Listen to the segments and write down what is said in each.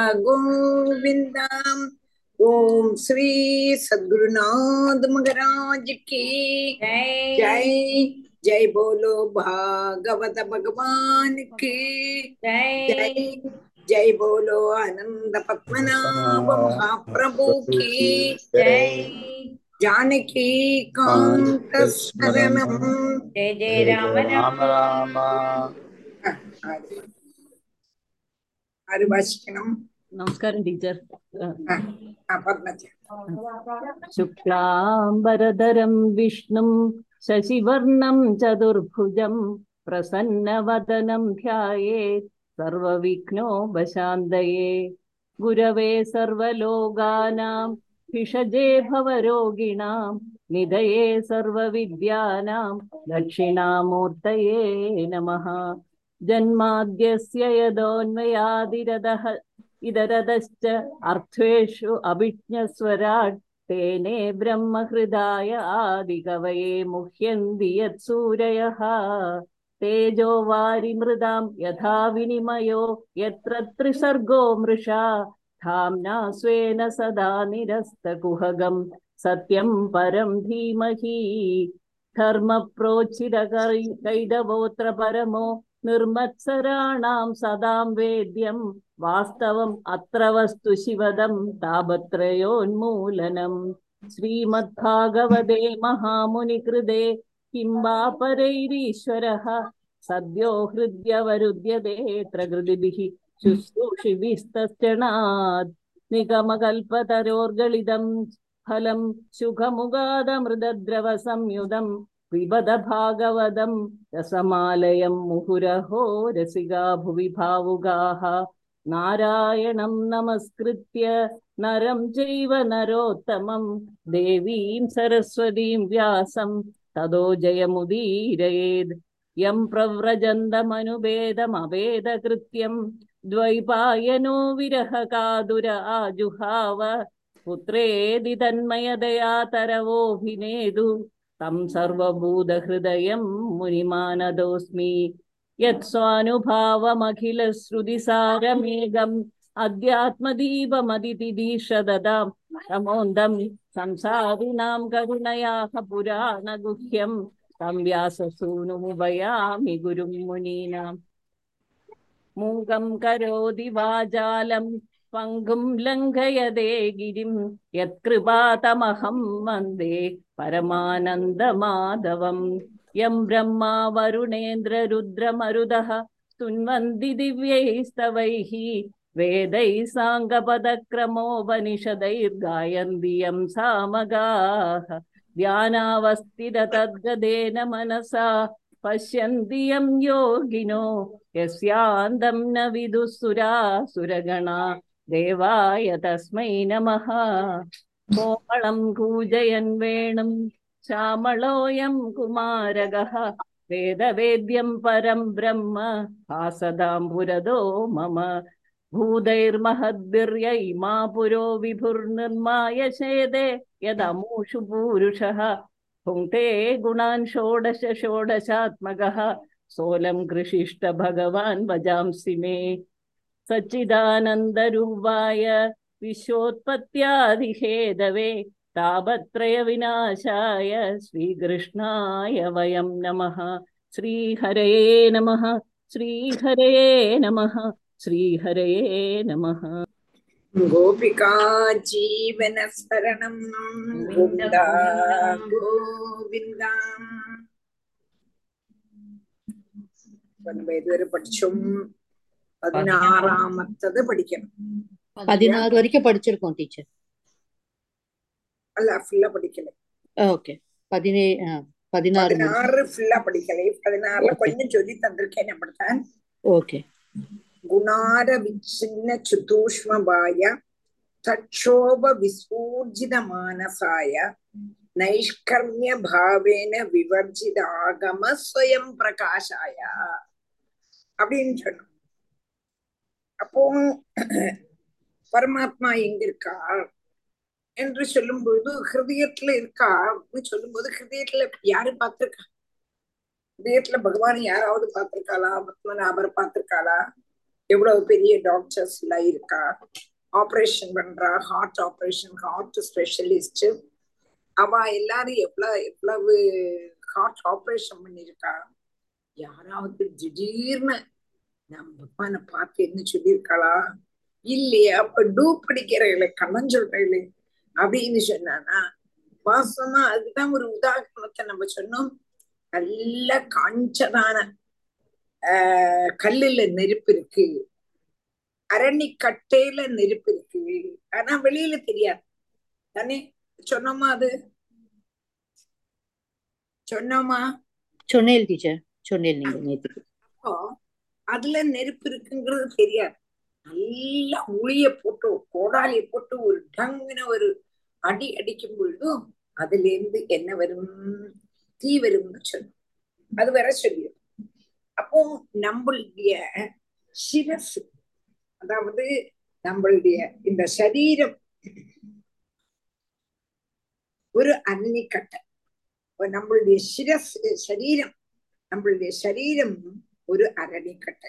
गोविन्दाम् ओम श्री सद्गुरुनाथ महाराज की जय जय जय बोलो भागवत भगवान की जय जय जय बोलो आनंद पद्मनाभ महाप्रभु की जय जानकी कांत शरणम जय जय राम രാമ राम രാമ ആര് ഭാഷിക്കണം നമസ്കാരം ടീച്ചർ ആ, ആ, പത്മജ ശുക്ലാംബരധരം വിഷ്ണും ശശിവർണം ചതുർഭുജം പ്രസന്നവദനം ധ്യായേത് സർവവിഘ്നോപശാന്തയേ ഗുരവേ സർവലോകാനാം ഭിഷജേ ഭവരോഗിണാം നിധയേ സർവവിദ്യാനാം ദക്ഷിണാമൂർത്തയേ നമഃ ജന്മാദ്യസ്യ യദോന്മയാദിരതഃ ഇതരതശ്ച അർത്ഥേഷു അഭിജ്ഞസ്വരാട് തേനേ ബ്രഹ്മഹൃദായ ആദികവയെ മുഹ്യന്തി യത്സൂരയഃ തേജോ വാരിമൃതാം യഥാ വിനിമയോ യത്ര ത്രിസർഗോ മൃഷാ ധാംനാ സ്വേന സദാ നിരസ്തകുഹകം സത്യം പരം ധീമഹി ധർമ്മപ്രോച്ചിതകൈതവോത്ര പരമോ നിർമത്സരാണാം സദാം വേദ്യം വാസ്തവം അത്ര വസ്തു ശിവദം താപത്രയോന്മൂലനം ശ്രീമദ്ഭാഗവതേ മഹാമുനികൃതേ കിം വാ പരൈരീശ്വരഃ സദ്യോ ഹൃദ്യവരുദ്യതേ പ്രകൃതിഭിः ശുശ്രൂഷിഭിസ്തശ്ചണാത് നിഗമകൽപ്പതരോർഗളിതം ഫലം സുഖമുഗാദമൃതദ്രവ സംയുതം പിബത ഭാഗവതം രസമാലയം മുഹുരഹോ രസികാ ഭുവി ഭാവുകാः നാരായണം നമസ്കൃത്യ നരം ചൈവ നരോത്തമം ദേവീം സരസ്വതീം വ്യാസം തതോ ജയമുദീരയേത് യം പ്രവ്രജന്തമനുഭേദമഭേദകൃത്യം ദ്വൈപായനോ വിരഹകാതുര ആജുഹാവ പുത്രേതി തന്മയതയാ തരവോഭിനേതു തം സർവഭൂതഹൃദയം മുനിമാനദോസ്മി യത്സ്വാനുഭാവമഖിലശ്രുതിസാരമേകം അധ്യാത്മദീപമതിഥിദീർഷദതാം തമോന്തം സംസാരിണാം കരുണയാഹ പുരാണഗുഹ്യം തം വ്യാസസൂനുമുപയാമി ഗുരും മുനീനാം മൂകം കരോതി വാചാലം പങ്കും ലംഘയതേ ഗിരിം യത്കൃപാതമഹം വന്ദേ പരമാനന്ദമാധവം യം ബ്രഹ്മാ വരുണേന്ദ്രരുദ്രമരുതഃ സ്തുന്വന്തി ദിവ്യൈസ്തവൈः വേദൈः സാङ्गपदक्रमोपनिषदैर्गायन्ति यं सामगाः ध्यानावस्थिततद्गदेन मनसा पश्यन्ति यं योगिनो यस्यान्तं न विदुःसुरासुरगणा देवाय तस्मै नमः कोमलं कूजयन् वेणुं श्यामलोऽयं कुमारगः वेदवेद्यं परं ब्रह्म भासदां पुरदो मम भूतैर्महद्भिर्यैमा पुरो विभुर्निर्माय शेदे यदमूषु पूरुषः भुङ्क्ते गुणान् षोडश षोडशात्मकः सोऽलं कृषिष्ट भगवान् भजांसि मे सच्चिदानन्दरूपाय विश्वोत्पत्त्यादिहेदवे तापत्रयविनाशाय श्रीकृष्णाय वयं नमः श्रीहरये नमः श्रीहरये नमः श्रीहरये नमः गोपिका जीवन शरणं गोविन्द गोविन्द நம்ம இதுவரை படிச்சோம் பதினாறாமத்தது படிக்கணும் பதினாறு வரைக்கும் படிச்சிருக்கோம் டீச்சர் அல்ல ஃபுல்லா படிக்கல ஓகே பதினே ஆ, பதினாறு முடிச்சு. பதினாறு ஃபுல்லா படிக்கல பதினாறுல Okay. கொஞ்சம் சொல்லி தந்திருக்கேன் அப்படித்தான் ஓகே ഗുണാര വിച്ഛിന്ന ചുതൂഷ്മഭായ തക്ഷോഭ വിസ്ഫൂർജിത മാനസായ നൈഷ്കർമ്മ്യ ഭാവേന വിവർജിത ആഗമ സ്വയം பிரகாஷாய அப்படின்னு சொன்னோம் அப்போ பரமாத்மா எங்க இருக்கா என்று சொல்லும்போது ஹிருதயத்துல இருக்கா அப்படின்னு சொல்லும்போது ஹிருதயத்துல யாரு பார்த்திருக்கா ஹிருதயத்துல பகவான் யாராவது பார்த்திருக்காளா பத்மநாபர் பார்த்திருக்காளா எவ்வளவு பெரிய டாக்டர்ஸ் எல்லாம் இருக்கா ஆபரேஷன் பண்றா ஹார்ட் ஆபரேஷன் ஹார்ட் ஸ்பெஷலிஸ்ட் அவ எல்லாரும் எவ்வளவு எவ்வளவு ஹார்ட் ஆபரேஷன் பண்ணிருக்கா யாராவது திடீர்னு நம்ம பகவானை பார்த்து என்ன சொல்லியிருக்காளா இல்லையே அப்ப டூ படிக்கிறீங்களே கண்ணன் சொல்றீங்களே அப்படின்னு சொன்னானா வாசமா அதுதான் ஒரு உதாரணத்தை நம்ம சொன்னோம் நல்ல காஞ்சதான ஆஹ் கல்லுல நெருப்பு இருக்கு அரணி கட்டையில நெருப்பு இருக்கு ஆனா வெளியில தெரியாது தானே சொன்னோமா அது சொன்னோமா சொன்னேன் டீச்சர் சொன்னேன் நீங்க நேத்துக்கு அப்போ அதுல நெருப்பு இருக்குங்கிறது தெரியாது நல்லா உளிய போட்டு கோடாலிய போட்டு ஒரு டங்குன ஒரு அடி அடிக்கும் பொழுதும் அதுல இருந்து என்ன வரும் தீ வரும்னு சொல்லும் அது வர சொல்லிடும் அப்போ நம்மளுடைய சிரசு அதாவது நம்மளுடைய இந்த சரீரம் ஒரு அன்னிக்கட்டை இப்ப நம்மளுடைய சிரஸ் சரீரம் நம்மளுடைய சரீரம் ஒரு அரணிக்கட்டை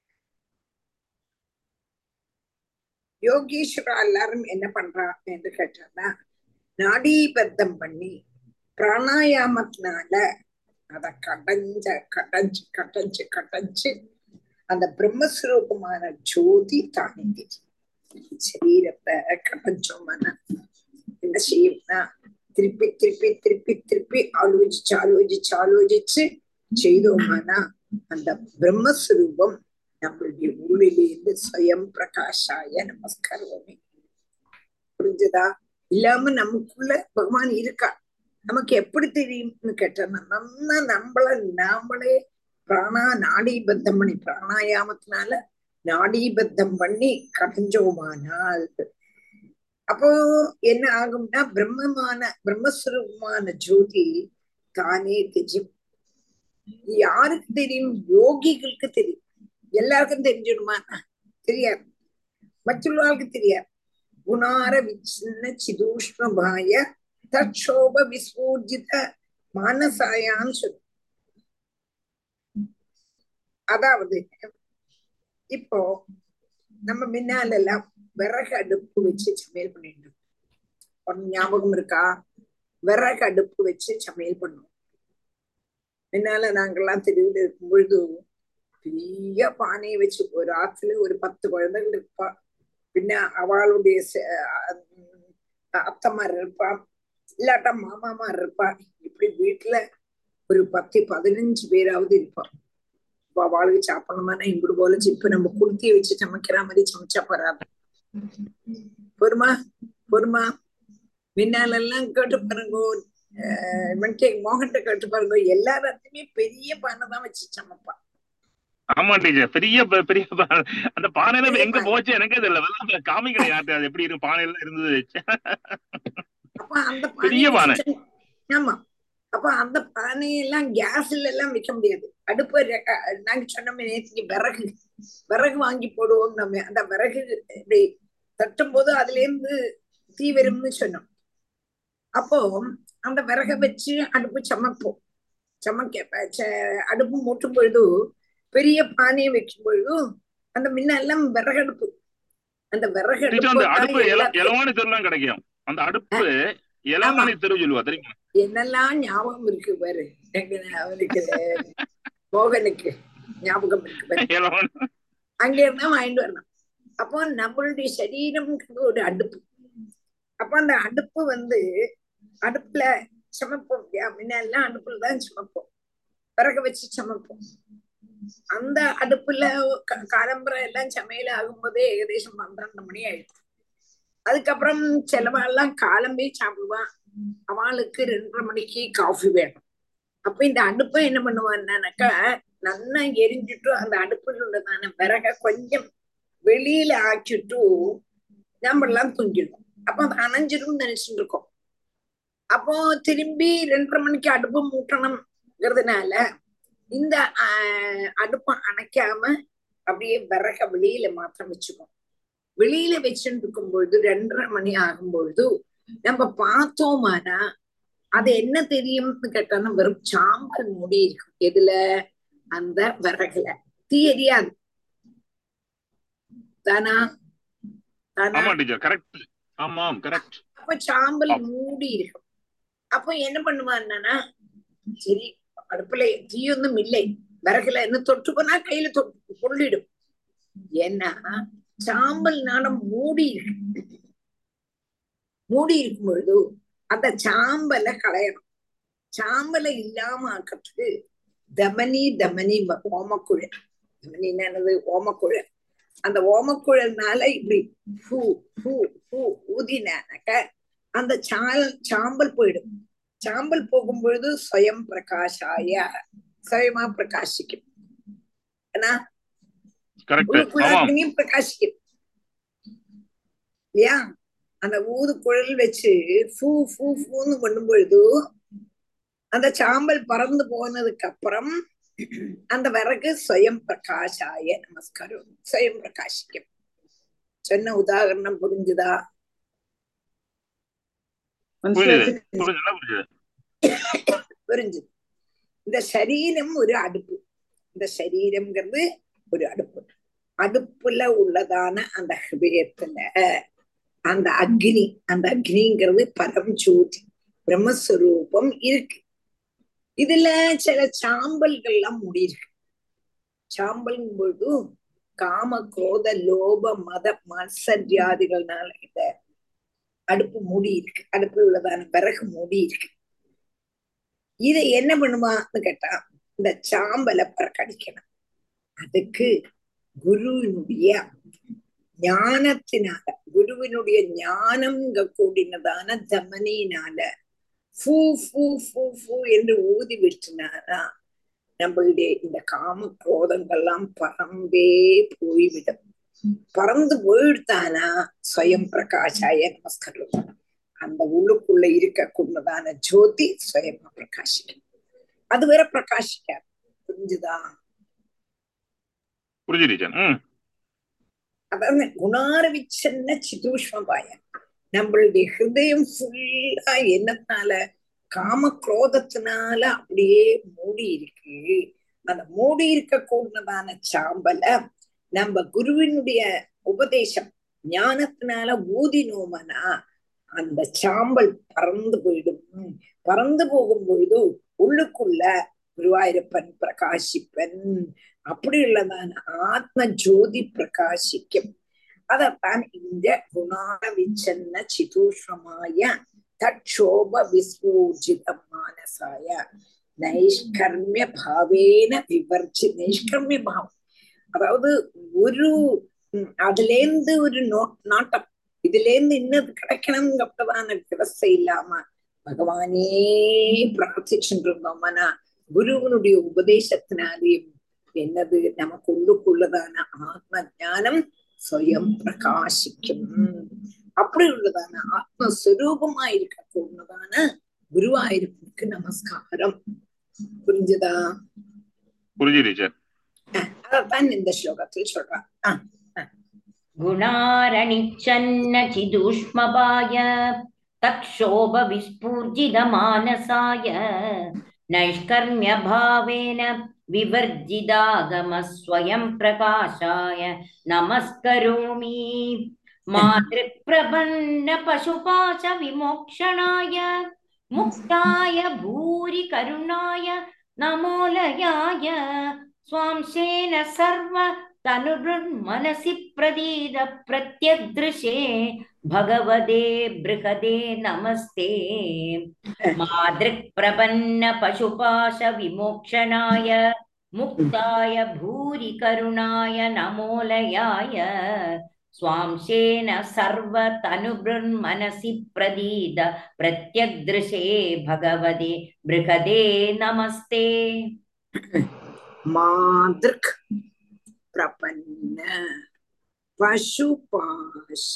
யோகீஸ்வரா எல்லாரும் என்ன பண்றா என்று கேட்டான்னா நாடீபத்தம் பண்ணி பிராணாயாமத்தினால அத கடைஞ்ச கடைஞ்சு கடைஞ்சு கடைஞ்சு அந்த பிரம்மஸ்வரூபமான ஜோதி தாண்டி சரீரத்தை கடைஞ்சோம்னா என்ன செய்யும்னா திருப்பி திருப்பி திருப்பி திருப்பி ஆலோசிச்சு ஆலோசிச்சு ஆலோசிச்சு செய்தோமானா அந்த பிரம்மஸ்வரூபம் நம்மளுடைய உள்ளிலிருந்து ஸ்வயம் பிரகாஷாய நமஸ்காரமே புரிஞ்சுதா இல்லாம நமக்குள்ள பகவான் இருக்கா நமக்கு எப்படி தெரியும்னு கேட்டோம்னா நம்ம நம்மள நாமளே பிராணா நாடீபத்தம் பண்ணி பிராணாயாமத்தினால நாடீபத்தம் பண்ணி கடைஞ்சோமானால் அப்போ என்ன ஆகும்னா பிரம்மமான பிரம்மஸ்வரூபமான ஜோதி தானே தெரியும் யாருக்கு தெரியும் யோகிகளுக்கு தெரியும் எல்லாருக்கும் தெரிஞ்சிடுமா தெரியாது மറ്റുള്ളவർക്ക് தெரியாது குணார விச்சின்ன சிதூஷ்மபாய தட்சோப விஸ்வூர்ஜித மானசாயான்னு சொல்லு அதாவது இப்போ நம்ம முன்னால எல்லாம் விறகு அடுப்பு வச்சு சமையல் பண்ணிட்டு இருக்கோம். உனக்கு ஞாபகம் இருக்கா விறகு அடுப்பு வச்சு சமையல் பண்ணுவோம் முன்னால நாங்கெல்லாம் தெருவில் இருக்கும் பொழுது பெரிய பானையை வச்சு ஒரு ஆத்துல ஒரு பத்து குழந்தைகள் இருப்பா பின்ன அவளுடைய ச- அஹ் அத்தமார் இருப்பா இல்லாட்டா மாமாமார் இருப்பா இப்படி வீட்டுல ஒரு பத்து பதினஞ்சு பேராவது இருப்பா இப்ப அவளுக்கு சாப்பிடணுமானா இங்குடு போல இப்ப நம்ம குடுத்திய வச்சு சமைக்கிற மாதிரி சமைச்சா போறாது பொறுமா பொறுமா முன்னாலெல்லாம் கேட்டு பாருங்க அஹ் வெங்கை மோகன்கிட்ட கேட்டு பாருங்க எல்லாத்தையுமே பெரிய பானை தான் வச்சு சமைப்பா ஆமா டீச்சர் பெரிய ப- பெரிய பா- அந்த பானையில பெரிய எங்க பானை. போச்சு எனக்கே தெரியல வெள்ளம் காமிக்கிறேன் யார்கிட்ட அது எப்படி இருக்கு பானையில இருந்தது அப்ப அந்த பெரிய பானையை பானை. வச்சு- ஆமா அப்ப அந்த பானையெல்லாம் கேஸ்ல எல்லாம் வைக்க முடியாது அடுப்பு ரெ- அஹ் நாங்க சொன்னோமே நேற்றுக்கு விறகு விறகு வாங்கி போடுவோம் நம்ம அந்த விறகு இப்படி தட்டும் போது அதுல இருந்து தீ வரும்னு சொன்னோம் அப்போ அந்த விறகை வச்சு அடுப்பு சமைப்போம் சமைக்க ப- ச- அடுப்பு மூட்டும் பொழுது பெரிய பானையை வைக்கும் பொழுது அந்த முன்னெல்லாம் விறகடுப்பு அந்த விறகு டீச்சர் அந்த அடுப்பு அடுப்பு இல எல்லாத்தையும் இலவாணி தெருலாம் கிடைக்கும் அந்த அடுப்பு இலவாணி தெரு சொல்லுவா தெரியுமா என்னெல்லாம் ஞாபகம் இருக்கு பாரு எங்க அவனுக்கு மோகனுக்கு ஞாபகம் இருக்கு பாரு இலவாணி அங்க இருந்தா வாங்கிட்டு வரணும் அப்போ நம்மளுடைய சரீரம்ங்கிறது ஒரு அடுப்பு அப்ப அந்த அடுப்பு வந்து அடுப்புல சமைப்போம் இல்லையா முன்னெல்லாம் அடுப்புல தான் சமைப்போம் விறகு வச்சு சமைப்போம் அந்த அடுப்புல க- காலம்பரம் எல்லாம் சமையல் ஆகும்போதே ஏகദേശம் பன்னிரண்டு மணி ஆயிடுச்சு அதுக்கப்புறம் சிலவெல்லாம் காலம்பே சாப்பிடுவான் அவளுக்கு ரெண்டரை மணிக்கு காஃபி வேணும் அப்ப இந்த அடுப்பை என்ன பண்ணுவான்னாக்கா நல்லா எரிஞ்சிட்டு அந்த அடுப்புல உள்ளதான விறக கொஞ்சம் வெளியில ஆக்கிட்டு நம்ம எல்லாம் தூங்கிடுவோம் அப்ப அது அணைஞ்சிடும் நினைச்சுட்டு இருக்கோம் அப்போ திரும்பி ரெண்டரை மணிக்கு அடுப்பு மூட்டணும்ங்கிறதுனால இந்த ஆஹ், அடுப்பை அணைக்காம அப்படியே விறக வெளியில மாத்திரம் வச்சுக்கோம் வெளியில வச்சுட்டு இருக்கும் பொழுது ரெண்டரை மணி ஆகும் பொழுது நம்ம பார்த்தோமானா அது என்ன தெரியும்னு கேட்டானா வெறும் சாம்பல் மூடி இருக்கும் எதுல அந்த விறகுல தீ எரியாது தானா தானா ஆமா டீச்சர் கரெக்ட் ஆமாம் கரெக்ட் அப்ப சாம்பல் மூடி இருக்கும் அப்போ என்ன பண்ணுவான்னா சரி அடுப்புல தீயொன்னும் இல்லை விறகுல என்ன தொட்டு போனா கையில தொட்டு கொள்ளிடும் ஏன்னா சாம்பல் நாடம் மூடி இருக்கு மூடி இருக்கும் பொழுது அந்த சாம்பலை களையணும் சாம்பலை இல்லாம ஆக்கிறதுக்கு தமனி தமனி வ- ஓமக்குழல் தமனின்னா என்னது ஓமக்குழல் அந்த ஓமக்குழல்னால இப்படி பூ பூ பூ ஊதினாக்க அந்த சால் சாம்பல் போயிடும் சாம்பல் போகும் பொழுது ஸ்வயம் பிரகாஷாய சுயமா பிரகாசிக்கும் ஏன்னா கரெக்ட் உள்ளுக்குள்ள ஆமாம் அக்னியும் பிரகாசிக்கும் இல்லையா அந்த ஊது குழல் வச்சு ஃபூ ஃபூ ஃபூன்னு பண்ணும் பொழுது அந்த சாம்பல் பறந்து போனதுக்கு அப்புறம் அந்த விறகு ஸ்வயம் பிரகாஷாய நமஸ்காரம் ஸ்வயம் பிரகாசிக்கும் சொன்ன உதாரணம் புரிஞ்சுதா புரியுது புரிஞ்சுதா புரியுது புரிஞ்சுது இந்த சரீரம் ஒரு அடுப்பு இந்த சரீரம்ங்கிறது ஒரு அடுப்பு அடுப்புல உள்ளதான அந்த ஹிருதயத்துல அந்த அக்னி அந்த அக்னிங்கிறது பரம் ஜோதி பிரம்மஸ்வரூபம் இருக்கு இதுல சில சாம்பல்கள்லாம் முடியிருக்கு சாம்பல் பொழுது காம குரோத லோப மத மத்சரியாதிகள்னால இந்த அடுப்பு மூடி இருக்கு அடுப்பு உள்ளதான விறகு மூடி இருக்கு இதை என்ன பண்ணுவான்னு கேட்டா இந்த சாம்பலை பறக்கடிக்கணும் அதுக்கு குருவினுடைய ஞானத்தினால குருவினுடைய ஞானம் கூடினதான தமனினால ஃபூ ஃபூ ஃபூ ஃபூ என்று ஊதி விட்டுனாரா நம்மளுடைய இந்த காம குரோதங்கள்லாம் பறந்தே போய்விடும் பறந்து போயிடுத்தானா ஸ்வயம் பிரகாஷாய நமஸ்காரம் அந்த உள்ளுக்குள்ள இருக்கக்கூடியதான ஜோதி ஸ்வயமா பிரகாசிக்கும் அது வேற பிரகாசிக்காது புரிஞ்சுதா புரிஞ்சு டீச்சர் ம் அதாவது குணாரவிச்சன்ன சிதூஷ்மபாய நம்மளுடைய ஹிருதயம் ஃபுல்லா என்னத்தினால காம குரோதத்தினால அப்படியே மூடி இருக்கு அந்த மூடி இருக்க கூடதான சாம்பல நம்ம குருவினுடைய உபதேசம் ஞானத்தினால ஊதினோமனா அந்த சாம்பல் பறந்து போயிடும் பறந்து போகும் பொழுது உள்ளுக்குள்ள குருவாயூரப்பன் பிரகாசிப்பன் அப்படி உள்ளதான ஆத்ம ஜோதி பிரகாசிக்கும் அதத்தான் இந்த குணாவிச்சன்ன சிதூஷ்மமாய தட்சோப விஸ்பூஜித மானசாய நைஷ்கர்மிய பாவேன விவர்ஜி நைஷ்கர்மிய பாவம் அதாவது ஒரு உம், அதுல இருந்து ஒரு நோ நாட்டம் இதுல இருந்து இன்னது கிடைக்கணுங்கிறதான விவசாய இல்லாம பகவானே பிரார்த்திச்சுட்டு இருந்தோம்னா குருவனுடைய உபதேசத்தினாலேயும் என்னது நமக்கு உள்ளுக்குள்ளதான ஆத்ம ஞானம் സ്വയം പ്രകാശിക്കും அப்படி உள்ளதான ஆத்மஸ்வரூபமா இருக்கக்கூடியதான குருவாயிருப்புக்கு நமஸ்காரம் புரிஞ்சுதா புரிஞ்சு டீச்சர் அதான் இந்த ஸ்லோகத்தில் சொல்றான் ஆஹ் गुणारणिच्छन्न चिदूष्मपाय तक्षोभविस्फूर्जितमानसाय नैष्कर्म्यभावेन विवर्जिदागमः स्वयं प्रकाशाय नमस्करोमि मातृप्रपन्नपशुपाशविमोक्षणाय मुक्ताय भूरि करुणाय नमोलयाय स्वांशेन सर्व तनुर्मनसि प्रदीद प्रत्यदृशे भगवते बृहदे नमस्ते मादृक्प्रपन्नपशुपाशविमोक्षणाय मुक्ताय भूरि करुणाय नमोलयाय स्वांशेन सर्वतनुबृन्मनसि प्रदीद प्रत्यग्दृशे भगवते बृहदे नमस्ते மாதൃக் பிரபன்ன பசுபாச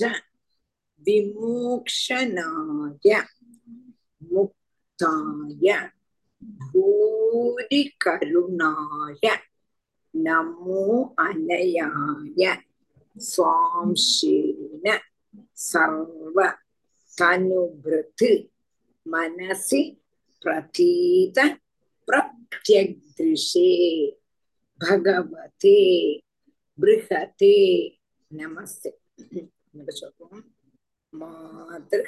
விமோக்ஷனாய முக்தாய பூரி கருணாய நமோ அனயாய சுவாம்சேன சர்வ தனுபிருத் மனசி பிரதீத பிரத்யக்திருஷே भगवते बृहते நமஸ்தே நம்ம சொல்றோம் மாத்ரு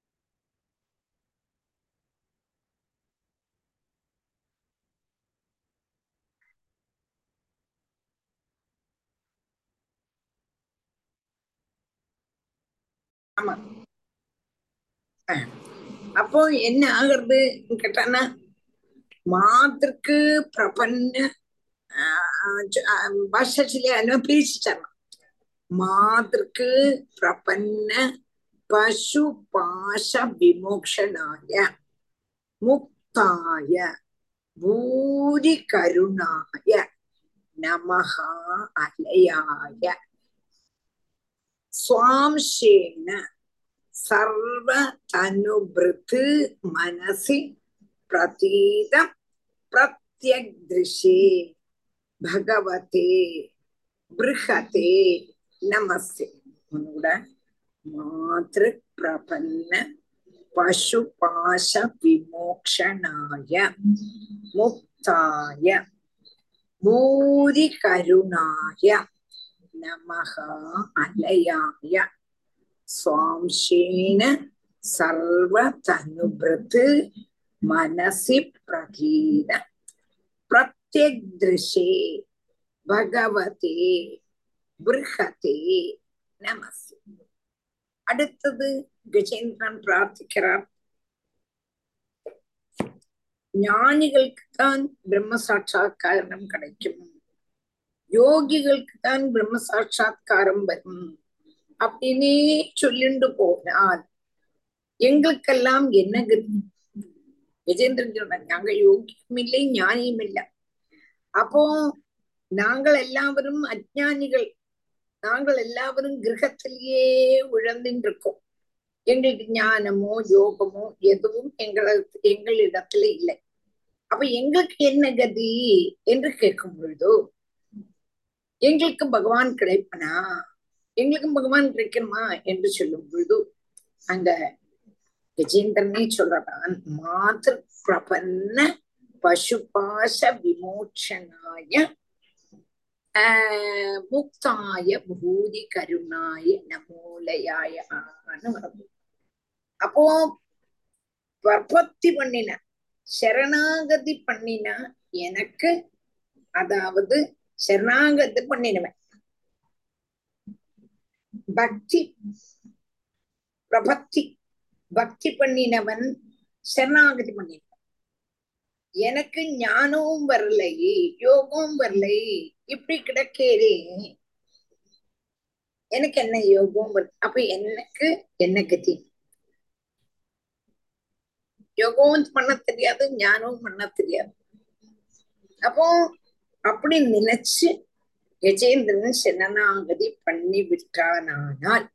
ஆமா அஹ். அப்போ என்ன ஆகுறது கேட்டானா மாத்திருக்கு பிரபன்ன ഭാഷയിലെ അതിനെ പിരിച്ചിട്ടാണ് മാതൃക്ക് പ്രപന്ന പശുപാശ വിമോക്ഷനായ മുക്തായ ഭൂരി കരുണായ നമഃ അലയായ സ്വാംശേന സർവ തനുഭൃത് മനസി പ്രതീത പ്രത്യഗ്ദൃശേ ഭഗവതേ ബൃഹതേ നമസ്തേ ഒന്നുകൂടെ മാതൃ പ്രപന്ന പശുപാശ വിമോക്ഷണായ മുക്തായ ഭൂരി കരുണായ നമഃ അലയായ സ്വാംശേന സർവതനുഭൃത് മനസി പ്രതീത പ്രത്യഗ്ദൃശേ ഭഗവതേ ബൃഹതേ நமஸ்தே அடுத்தது கஜேந்திரன் பிரார்த்திக்கிறார் ஞானிகளுக்கு தான் பிரம்ம சாட்சா்காரம் கிடைக்கும் யோகிகளுக்கு தான் பிரம்ம சாட்சா்காரம் வரும் அப்படின்னே சொல்லிண்டு போனால் எங்களுக்கெல்லாம் என்ன கதி கஜேந்திரன் சொல்றாங்க நாங்க யோகியும் இல்லை ஞானியும் இல்லை அப்போ நாங்கள் எல்லாவரும் அஜானிகள் நாங்கள் எல்லாவரும் கிரகத்திலேயே உழந்துட்டு இருக்கோம் எங்களுக்கு ஞானமோ யோகமோ எதுவும் எங்களுக்கு எங்களிடத்துல இல்லை அப்ப எங்களுக்கு என்ன கதி என்று கேட்கும் பொழுதோ எங்களுக்கு பகவான் கிடைப்பனா எங்களுக்கும் பகவான் கிடைக்கணுமா என்று சொல்லும் பொழுது அங்க கஜேந்திரனே சொல்றதான் மாதர் பிரபன்ன பசுபாச விமோச்சனாய ஆஹ் முக்தாய பூதி கருணாய நமோலயாய வருது அப்போ பிரபத்தி பண்ணின சரணாகதி பண்ணின எனக்கு அதாவது சரணாகதி பண்ணினவன் பக்தி பிரபத்தி பக்தி பண்ணினவன் சரணாகதி பண்ணினவன் எனக்கு ஞானமும் வரலை யோகமும் வரலை இப்படி கிடக்கேரே எனக்கு என்ன யோகம் வருது அப்ப எனக்கு என்ன கதி யோகமும் பண்ண தெரியாது ஞானமும் பண்ண தெரியாது அப்போ அப்படி நினைச்சு கஜேந்திரன் சரணாகதி பண்ணி விட்டானால்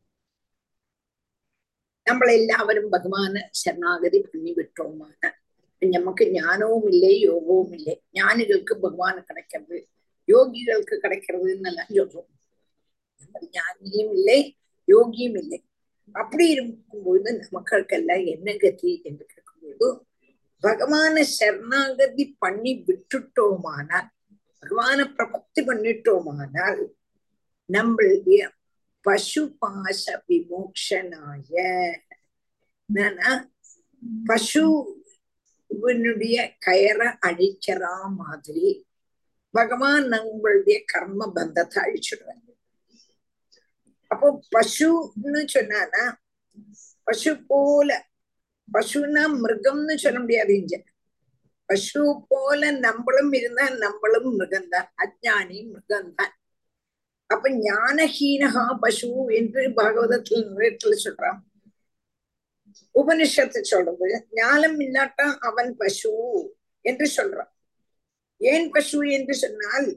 നമ്മളെ എല്ലാവരും ഭഗവാന് ശരണാഗതി பண்ணி விட்டோமான நமக்கு ஞானமும் இல்லை யோகமும் இல்லை ஞானிகளுக்கு பகவான் கிடைக்கிறது யோகிகளுக்கு கிடைக்கிறதுன்னு எல்லாம் சொல்றோம் நம்ம ஞானியும் இல்லை யோகியும் இல்லை அப்படி இருக்கும்பொழுது நமக்களுக்கெல்லாம் என்ன கதி என்று கேட்கும்போது பகவான சரணாகதி பண்ணி விட்டுட்டோமானால் பகவான பிரபத்தி பண்ணிட்டோமானால் நம்மளுடைய பசு பாச விமோக்ஷனாய என்னன்னா பசுவினுடைய கயரை அழிக்கிறா மாதிரி பகவான் நம்மளுடைய கர்ம பந்தத்தை அழிச்சிடுவாங்க அப்போ பசுன்னு சொன்னானா பசு போல பசுனா மிருகம்னு சொல்ல முடியாது இங்க பசு போல நம்மளும் இருந்தா நம்மளும் மிருகம்தான் அஜானி மிருகம்தான் அப்ப ஞானஹீனகா பசு என்று பாகவதத்துல நிறையத்துல சொல்றான் உபனிஷத்து சொல்றது ஞானம் இல்லாட்டா அவன் பசு என்று சொல்றான் ஏன் பசு என்று சொன்னால்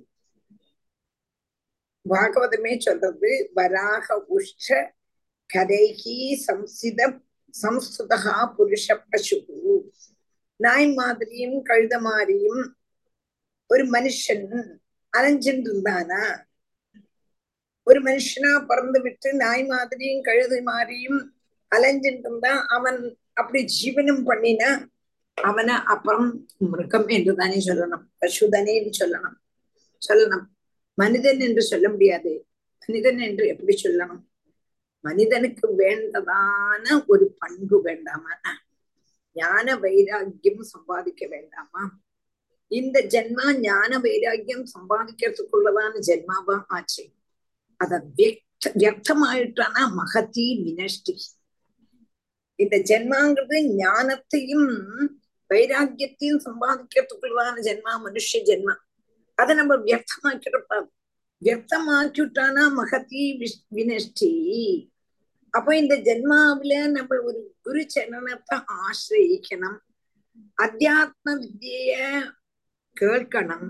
பாகவதமே சொல்றது வராக உஷ்ட கரைகி சம்சித சம்ஸ்துதா புருஷ பசு நாய் மாதிரியும் கழுத மாதிரியும் ஒரு மனுஷன் அலைஞ்சிட்டு இருந்தானா ஒரு மனுஷனா பிறந்து விட்டு நாய் மாதிரியும் கழுது மாதிரியும் அலைஞ்சிட்டு இருந்தா அவன் அப்படி ஜீவனம் பண்ணினா அவனை அப்புறம் மிருகம் என்று தானே சொல்லணும் பசுதனேன்னு சொல்லணும் சொல்லணும் மனிதன் என்று சொல்ல முடியாது மனிதன் என்று எப்படி சொல்லணும் மனிதனுக்கு வேண்டதான ஒரு பண்பு வேண்டாமா ஞான வைராக்கியம் சம்பாதிக்க வேண்டாமா இந்த ஜென்மா ஞான வைராக்கியம் சம்பாதிக்கிறதுக்குள்ளதான ஜென்மாவா ஆச்சு அத வியக்த வியக்தமாயிட்டானா மகதி வினஷ்டி இந்த ஜென்மாங்கிறது ஞானத்தையும் வைராக்கியத்தையும் சம்பாதிக்கிறதுக்குள்ளதான ஜென்மா மனுஷ ஜென்மா அதை நம்ம வியக்தமாக்கிடக்கூடாது வியக்தமாக்கிட்டானா மகதி விஷ்- வினஷ்டி அப்போ இந்த ஜென்மாவில நம்ம ஒரு குரு சரணத்தை ஆசிரயிக்கணும் அத்தியாத்ம வித்திய கேட்கணும்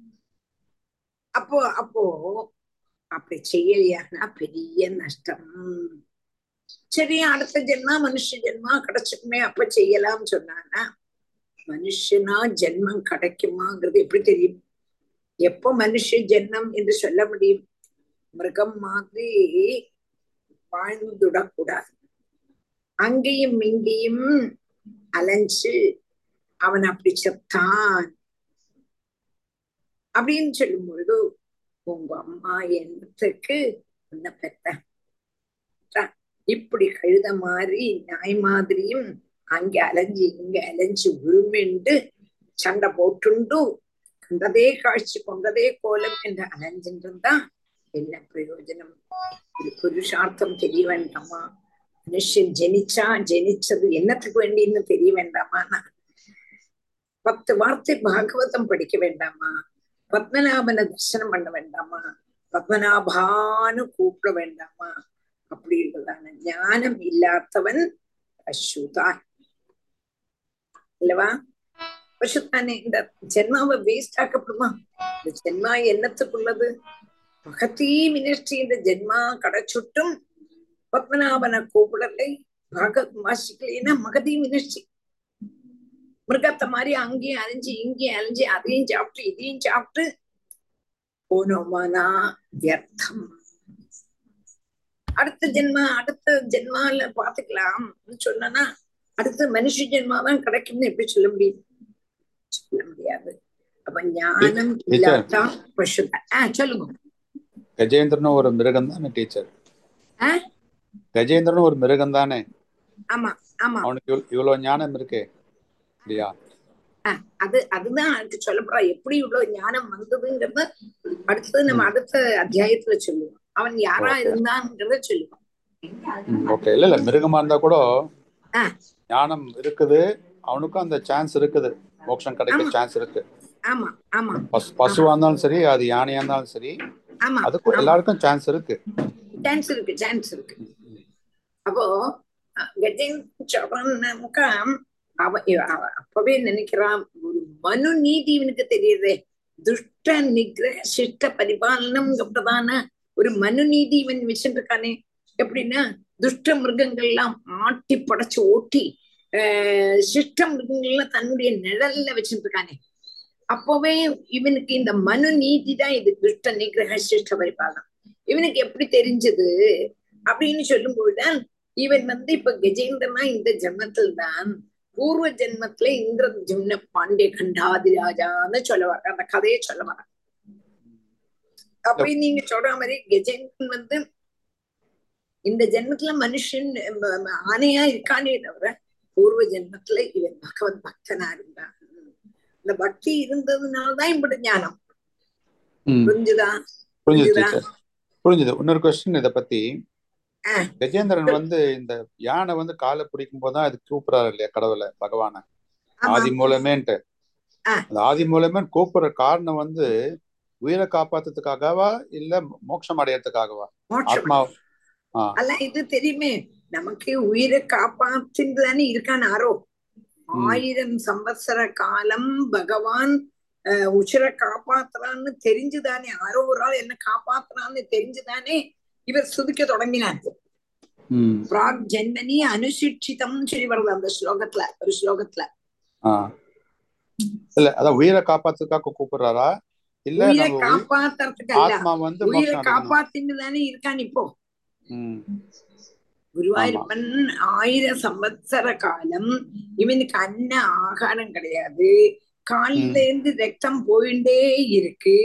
அப்போ அப்போ அப்படி செய்யலையானா பெரிய நஷ்டம் சரி அடுத்த ஜென்மா மனுஷ ஜென்மா கிடைச்சுக்குமே அப்ப செய்யலாம் சொன்னானா மனுஷனா ஜென்மம் கிடைக்குமாங்கிறது எப்படி தெரியும் எப்போ மனுஷ ஜென்மம் என்று சொல்ல முடியும் மிருகம் மாதிரி வாழ்ந்துடக்கூடாது அங்கேயும் இங்கேயும் அலைஞ்சு அவன் அப்படி செத்தான் அப்படின்னு சொல்லும் பொழுது உங்க அம்மா என்னத்துக்கு உன்னை பெத்த இப்படி கழுத மாதிரி நாய் மாதிரியும் அங்க அலைஞ்சு இங்க அலைஞ்சு உருமிண்டு சண்டை போட்டுண்டு கண்டதே காட்சி கொண்டதே கோலம் என்று அலைஞ்சிருந்தா என்ன பிரயோஜனம் ஒரு புருஷார்த்தம் தெரிய வேண்டாமா மனுஷன் ஜெனிச்சா ஜெனிச்சது என்னத்துக்கு வேண்டின்னு தெரிய வேண்டாமா பத்து வார்த்தை பாகவதம் படிக்க வேண்டாமா பத்மநாபனை தரிசனம் பண்ண வேண்டாமா பத்மநாபான்னு கூப்பிட வேண்டாமா அப்படி இருக்கிறதான ஞானம் இல்லாதவன் பசுதான் இல்லவா பசுதானே இந்த ஜென்மாவை வேஸ்ட் ஆக்கப்படுமா இந்த ஜென்மா என்னத்துக்குள்ளது மகத்தீ மினிஸ்ட்ரி இந்த ஜென்மா கிடைச்சுட்டும் பத்மநாபனை கூப்பிடலை பாகவத் வாசிக்கலைன்னா மகதி மினிஸ்ட்ரி மிருகத்தை மாதிரி அங்கேயும் அலைஞ்சு இங்கேயும் அலைஞ்சு அதையும் சாப்பிட்டு இதையும் சாப்பிட்டு போனோமானா வியர்த்தம் அடுத்த ஜென்மா அடுத்த ஜென்மால பாத்துக்கலாம் சொன்னா அடுத்த மனுஷ ஜென்மாதான் கிடைக்கும்னு எப்படி சொல்ல முடியும் சொல்ல முடியாது அப்ப ஞானம் இல்லாட்டா பசுதான் ஆஹ் சொல்லுங்க கஜேந்திரனும் ஒரு மிருகம் தானே டீச்சர் ஆ? கஜேந்திரனும் ஒரு மிருகம் தானே ஆமா ஆமா அவனுக்கு இவ்வளவு- இவ்வளவு ஞானம் இருக்கே இல்லையா ஆஹ் அது அதுதான் அடுத்து சொல்லப்படுறா எப்படி இவ்வளவு ஞானம் வந்ததுங்கிறத அடுத்தது நம்ம அடுத்த அத்தியாயத்துல சொல்லுவோம் அவன் யாரா Okay. இருந்தாங்கிறத சொல்லுவோம் ஓகே இல்ல இல்ல மிருகமா இருந்தா கூட ஆ. ஞானம் இருக்குது அவனுக்கும் அந்த சான்ஸ் இருக்குது மோட்சம் கிடைக்க ஆமா. சான்ஸ் இருக்கு ஆமா ஆமா பசு பசுவா இருந்தாலும் சரி அது யானையா இருந்தாலும் சரி ஆமா அதுக்கும் எல்லாருக்கும் சான்ஸ் இருக்கு சான்ஸ் இருக்கு சான்ஸ் இருக்கு அப்போ அஹ், கஜேந்திரன் சொல்றான்னாக்கா அவ இவ- அவ அப்பவே நினைக்கிறான் ஒரு மனு நீதி இவனுக்கு தெரியுதே துஷ்ட நிகிரக சிஷ்ட பரிபாலனம் பிரதான ஒரு மனு நீதி இவன் வச்சுட்டு இருக்கானே எப்படின்னா துஷ்ட மிருகங்கள் எல்லாம் ஆட்டி படைச்சு ஓட்டி ஆஹ் சிஷ்ட மிருகங்கள்லாம் தன்னுடைய நிழல்ல வச்சுட்டு இருக்கானே அப்பவே இவனுக்கு இந்த மனு நீதி தான் இது துஷ்ட நிகிரக சிஷ்ட பரிபாலனம் இவனுக்கு எப்படி தெரிஞ்சது அப்படின்னு சொல்லும்போதுதான் இவன் வந்து இப்ப கஜேந்திரனா இந்த ஜென்மத்தில் தான் பூர்வ ஜென்மத்துல இந்திர ஜென்ம பாண்டிய கண்டாதி ராஜான்னு சொல்ல வர அந்த கதையை சொல்ல வர அப்படி நீங்க சொல்ற மாதிரி கஜேந்திரன் வந்து இந்த ஜென்மத்துல மனுஷன் ம- ம- ஆணையா இருக்கானே தவிர பூர்வ ஜென்மத்துல இவன் பகவத் பக்தனா இருந்தான் இந்த பக்தி இருந்ததுனாலதான் இப்படி ஞானம் ம், புரிஞ்சுதா புரிஞ்சுது புரிஞ்சுதா? டீச்சர் புரிஞ்சுது இன்னொரு கொஸ்டின் இத பத்தி ஆ. கஜேந்திரன் வந்து இந்த யானை வந்து காலை பிடிக்கும் போதுதான் அது கூப்பிடுறாரு இல்லையா கடவுளை பகவான ஆமா ஆதி மூலமேன்ட்டு ஆ. அந்த ஆதி மூலமே கூப்பிடுற காரணம் வந்து உயிரை காப்பாத்துறதுக்காகவா இல்ல மோட்சம் அடையறதுக்காகவா மோட்சம் ஆத்மா ஆ அல்ல இது தெரியுமே நமக்கு உயிரை காப்பாத்தின்னு இருக்கான் ஆரோ ம். ஆயிரம் சம்பத்சர காலம் பகவான் அஹ், உசிரை காப்பாத்துறான்னு தெரிஞ்சுதானே ஆரோ ஒரு ஆள் என்ன காப்பாத்துறான்னு தெரிஞ்சுதானே இவர் சுதிக்க தொடங்கினார் ம் பிராக் ஜென்மனி அனுசிட்சிதம் சொல்லி வருது அந்த ஸ்லோகத்துல ஒரு ஸ்லோகத்துல ஆ இல்ல அதான் உயிரை காப்பாத்துறதுக்காக கூப்பிடுறாரா இல்ல உயிரை நம்ம உயி- காப்பாத்துறதுக்கு அல்ல ஆத்மா வந்து உயிரை மோட்சம் அடையணும் காப்பாத்தின்னு தானே இருக்கான் இப்போ ம் குருவாயூரப்பன் ஆயிரம் சம்பத்சர காலம் இவனுக்கு அன்ன ஆகாரம் கிடையாது காலில இருந்து ரத்தம் போயிட்டே இருக்கு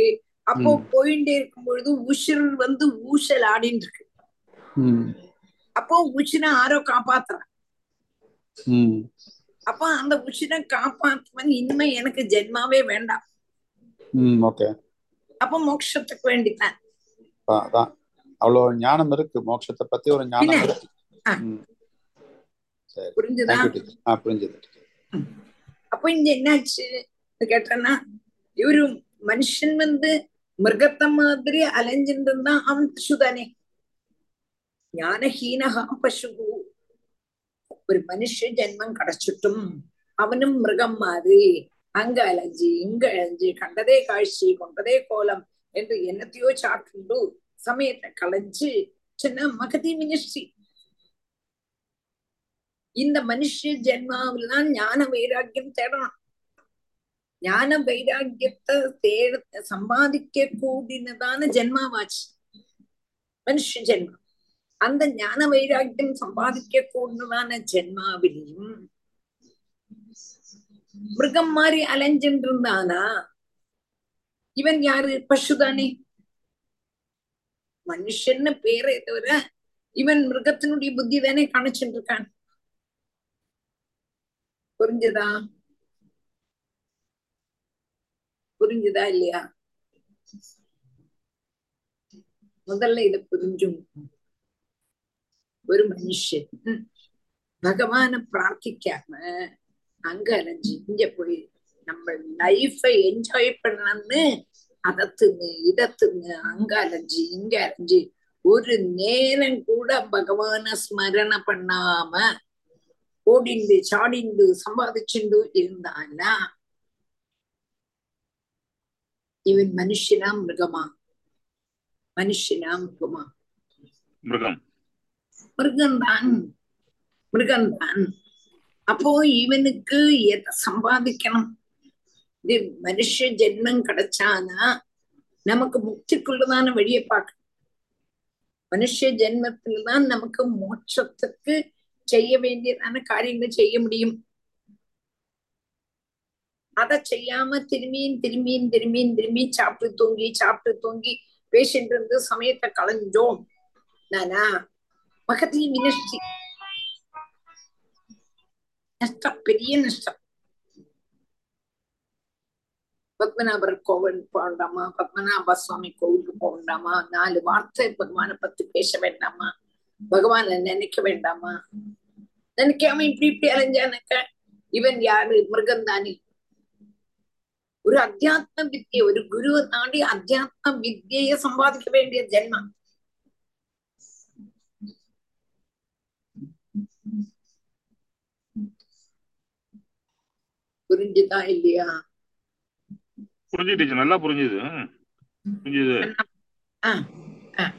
அப்போ ம். போயிட்டே இருக்கும் பொழுது உஷிர் வந்து ஊசல் ஆடின்னு இருக்கு ம் அப்போ உஷினை ஆரோ காப்பாத்துறான் ம் அப்போ அந்த உஷினை காப்பாத்துவன் இனிமே எனக்கு ஜென்மாவே வேண்டாம் ம் ஓகே அப்போ மோட்சத்துக்கு வேண்டித்தான் அதான் அவ்வளவு ஞானம் இருக்கு மோட்சத்தை பத்தி ஒரு ஞானம் பின்ன? இருக்கு ஆ. ம். சரி புரிஞ்சுதா தேங்க்யூ டீச்சர் ஆ புரிஞ்சுது அப்போ இங்க என்னாச்சு கேட்டேன்னா இவரு மனுஷன் வந்து மிருகத்தை மாதிரி அலைஞ்சிட்டு இருந்தா அவன் பசு தானே ஞானஹீனகா பசு ஒரு மனுஷ ஜென்மம் கிடைச்சிட்டும் அவனும் மிருகம் மாதிரி அங்க அலைஞ்சு இங்க அலைஞ்சு கண்டதே காட்சி கொண்டதே கோலம் என்று என்னத்தையோ சாப்பிட்டு சமயத்தை களைஞ்சு சின்ன மகதி மினிஸ்ட்ரி இந்த மனுஷ ஜென்மாவில் தான் ஞான வைராக்கியம் தேடணும் ஞான வைராக்கியத்தை தேட சம்பாதிக்க கூடினதான ஜென்மாவாச்சு மனுஷ ஜென்மம் அந்த ஞான வைராக்கியம் சம்பாதிக்க கூடினதான ஜென்மாவிலையும் மிருகம் மாதிரி அலைஞ்சிட்டு இருந்தானா இவன் யாரு பசுதானே மனுஷன்னு பேரை தவிர இவன் மிருகத்தினுடைய புத்தி தானே காணிச்சுட்டு இருக்கான் புரிஞ்சுதா புரிஞ்சுதா இல்லையா முதல்ல இத புரிஞ்சும் ஒரு மனுஷன் பகவான பிரார்த்திக்காம அங்க அலைஞ்சு இங்க போய் நம்ம லைஃபை என்ஜாய் பண்ணலாம்னு அதை தின்னு இதை தின்னு அங்க அலைஞ்சு இங்க அலைஞ்சு ஒரு நேரம் கூட பகவான ஸ்மரண பண்ணாம ஓடிண்டு சாடிண்டு சம்பாதிச்சுண்டு இருந்தானா இவன் மனுஷனா மிருகமா மனுஷனா மிருகமா மிருகம் மிருகம்தான் மிருகம்தான் அப்போ இவனுக்கு எதை சம்பாதிக்கணும் இது மனுஷ ஜென்மம் கிடைச்சானா நமக்கு முக்திக்குள்ளதான வழியை பார்க்கணும் மனுஷ ஜென்மத்தில்தான் நமக்கு மோட்சத்துக்கு செய்ய வேண்டியதான காரியங்கள் செய்ய முடியும் அதை செய்யாம திரும்பியும் திரும்பியும் திரும்பியும் திரும்பி சாப்பிட்டு தூங்கி சாப்பிட்டு தூங்கி பேசிட்டு இருந்து சமயத்தை களைஞ்சோம் நானா மகதி மினிஸ்ட்ரி நஷ்டம் பெரிய நஷ்டம் பத்மநாபர் கோவில் போக வேண்டாமா பத்மநாப சுவாமி கோவிலுக்கு போக வேண்டாமா நாலு வார்த்தை பகவானை பத்தி பேச வேண்டாமா பகவானை நினைக்க வேண்டாமா நினைக்காம இப்படி இப்படி அலைஞ்சானக்க இவன் யாரு மிருகந்தானி ஒரு அத்தியாத்ம வித்தியை ஒரு குருவை தாண்டி அத்தியாத்ம வித்தியை சம்பாதிக்க வேண்டிய ஜென்மம் புரிஞ்சுதா இல்லையா புரிஞ்சுது டீச்சர் நல்லா புரிஞ்சுது ம். புரிஞ்சுது ஆஹ் ஆஹ்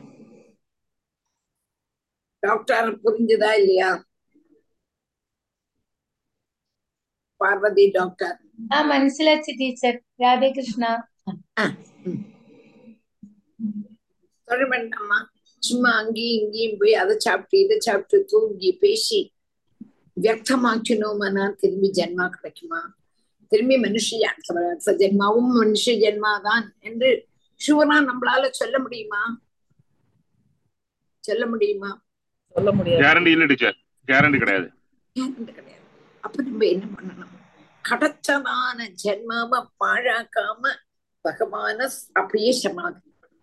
டாக்டர் புரிஞ்சுதா இல்லையா பார்வதி டாக்டர் ആ മനസ്സിലാച്ചു ടീച്ചർ രാധേകൃഷ്ണ சொல்ல வேண்டாமா சும்மா அங்கேயும் இங்கேயும் போய் அதை சாப்பிட்டு இதை சாப்பிட்டு தூங்கி பேசி வியக்தமாக்கினோம்னா திரும்பி ஜென்மா கிடைக்குமா திரும்பி மனுஷ அடுத்த ஜென்மாவும் மனுஷ ஜென்மாதான் என்று ஷுவரா நம்மளால சொல்ல முடியுமா சொல்ல முடியுமா சொல்ல முடியாது கேரண்டி இல்ல டீச்சர் கேரண்டி கிடையாது கேரண்டி கிடையாது அப்ப நம்ம என்ன பண்ணணும் கிடைச்சதான ஜென்மாவை பாழாக்காம பகவான அப்படியே சரணாகதி பண்ணணும்.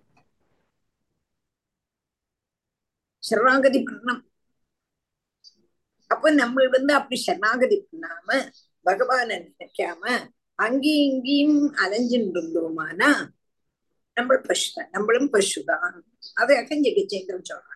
சரணாகதி பண்ணணும் அப்ப நம்ம வந்து அப்படி சரணாகதி பண்ணாம பகவான நினைக்காம அங்கேயும் இங்கேயும் அலைஞ்சுட்டு இருந்தோமானா நம்ம பசுதான் நம்மளும் பசுதான் அதை அகஞ்சடிச்சேங்கன்னு சொல்றாங்க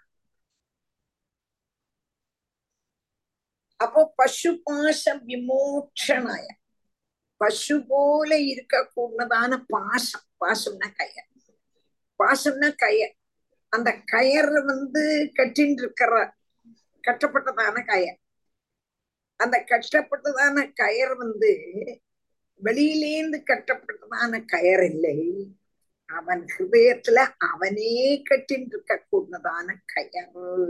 அப்போ பசு பாச விமோட்சனாய பசு போல இருக்க கூடதான பாசம் பாசம்னா கயர் பாசம்னா கயர் அந்த கயர் வந்து கட்டின்னு இருக்கிற கட்டப்பட்டதான கயர் அந்த கட்டப்பட்டதான கயர் வந்து வெளியிலேந்து கட்டப்பட்டதான கயர் இல்லை அவன் ஹிருதயத்துல அவனே கட்டின்னு இருக்க கூடதான கயர்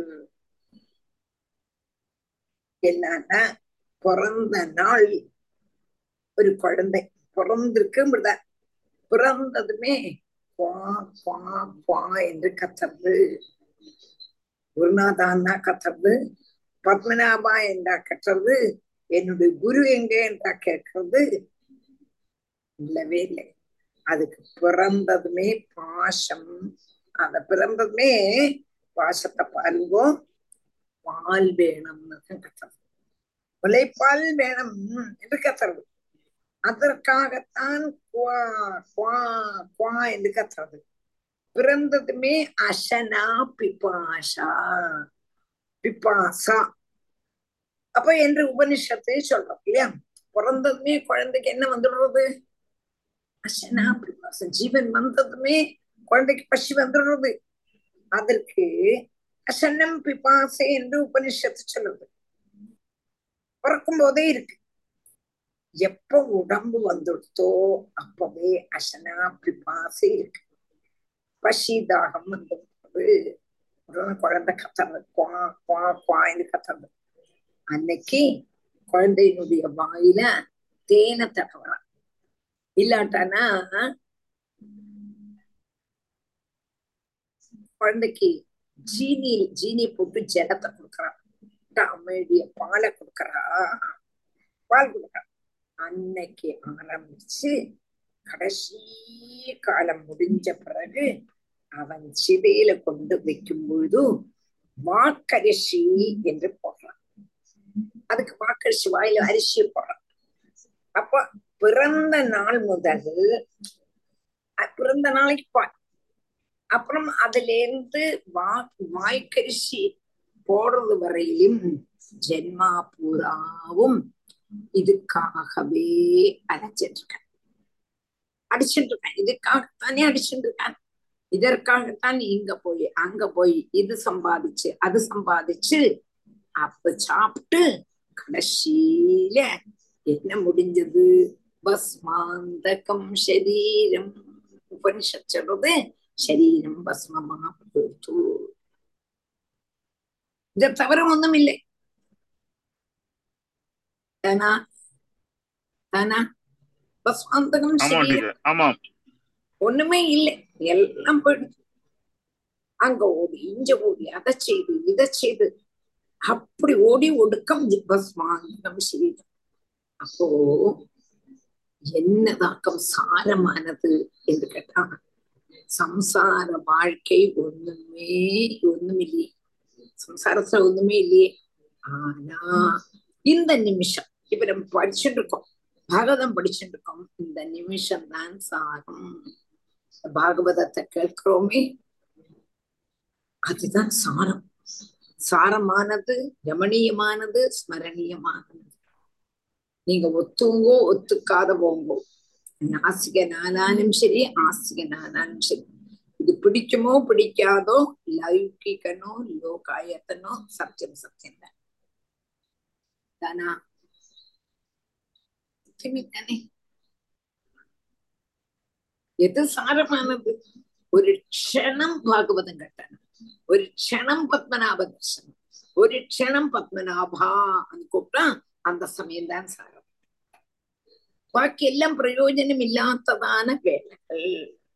என்னன்னா பிறந்த நாள் ஒரு குழந்தை பிறந்திருக்கு இப்படிதான் பிறந்ததுமே குவா குவா குவா என்று கத்துறது குருநாதான்னா கத்துறது பத்மநாபா என்றா கத்துறது என்னுடைய குரு எங்க என்றா கேட்கறது இல்லவே இல்லை அதுக்கு பிறந்ததுமே பாசம் அத பிறந்ததுமே பாசத்தை பாருங்கோ பால் வேணும்னு தான் கத்துறது முலைப்பால் வேணும் என்று கத்துறது அதற்காகத்தான் குவா குவா குவா என்று கத்துறது பிறந்ததுமே அசனா பிபாஷா பிபாசா அப்ப என்று உபனிஷத்தை சொல்றோம் இல்லையா பிறந்ததுமே குழந்தைக்கு என்ன வந்துடுறது அசனா பிபாசா ஜீவன் வந்ததுமே குழந்தைக்கு பசி வந்துடுறது அதற்கு அசனம் பிபாசை என்று உபனிஷத்து சொல்லுது பிறக்கும் போதே இருக்கு எப்ப உடம்பு வந்துடுத்தோ அப்பவே அசனா பிபாசை இருக்கு பசி தாகம் வந்துடுறது உடனே குழந்தை கத்துறது குவா குவா குவான்னு கத்துறது அன்னைக்கு குழந்தையினுடைய வாயில தேனை தடவலாம் இல்லாட்டானா குழந்தைக்கு ஜீனி ஜீனி போட்டு ஜலத்தை கொடுக்கறான் அமைதிய பாலை கொடுக்கறா பால் கொடுக்கறா அன்னைக்கு ஆரம்பிச்சு கடைசி காலம் முடிஞ்ச பிறகு அவன் சிதையில கொண்டு வைக்கும் பொழுது வாக்கரிசி என்று போடுறான் அதுக்கு வாக்கரிசி வாயில அரிசி போடுறான் அப்ப பிறந்த நாள் முதல் பிறந்த நாளைக்கு பால் அப்புறம் அதுல இருந்து வா வாய்க்கரிசி போடுறது வரையிலும் ஜென்மா பூராவும் இதுக்காகவே அலைச்சிட்டு இருக்கேன் அடிச்சுட்டு இருக்கேன் இதுக்காகத்தானே அடிச்சுட்டு இருக்கேன் இதற்காகத்தான் இங்க போய் அங்க போய் இது சம்பாதிச்சு அது சம்பாதிச்சு அப்ப சாப்பிட்டு கடைசியில என்ன முடிஞ்சது பஸ்மாந்தகம் சரீரம் உபனிஷத் சொல்றது சரீரம் பஸ்மமா போயிட்டு இதை தவிர ஒண்ணும் இல்லை தானா தானா பஸ்மாந்தகம் ஆமாம் சரீரம் டீச்சர் ஆமாம் ஒண்ணுமே இல்லை எல்லாம் போயிடுச்சு அங்க ஓடி இங்க ஓடி அதை செய்து இதை செய்து அப்படி ஓடி ஒடுக்கம் பஸ்மாந்தகம் சரீரம் அப்போ என்னதாக்கம் சாரமானது என்று கேட்டா சம்சார வாழ்க்கை ஒண்ணுமே ஒண்ணுமில்லையே சம்சாரத்துல ஒண்ணுமே இல்லையே ஆனா இந்த நிமிஷம் இப்ப நம்ம படிச்சுட்டு இருக்கோம் பாகவதம் படிச்சுட்டு இருக்கோம் இந்த நிமிஷம் தான் சாரம் பாகவதத்தை கேட்கிறோமே அதுதான் சாரம் சாரமானது ரமணீயமானது ஸ்மரணீயமானது நீங்க ஒத்துங்கோ ஒத்துக்காத போங்கோ நாசிகனானாலும் சரி ஆசிகனானாலும் சரி இது பிடிக்குமோ பிடிக்காதோ லௌகிகனோ லோகாயத்தனோ சத்தியம் சத்தியம் தான் தானா தானே எது சாரமானது ஒரு க்ஷணம் பாகவதம் கட்டணும் ஒரு க்ஷணம் பத்மநாப தர்சனம் ஒரு க்ஷணம் பத்மநாபா கூப்பிட்டா அந்த சமயம் தான் சாரம் பாக்கி எல்லாம் பிரயோஜனம் இல்லாததான வேலைகள்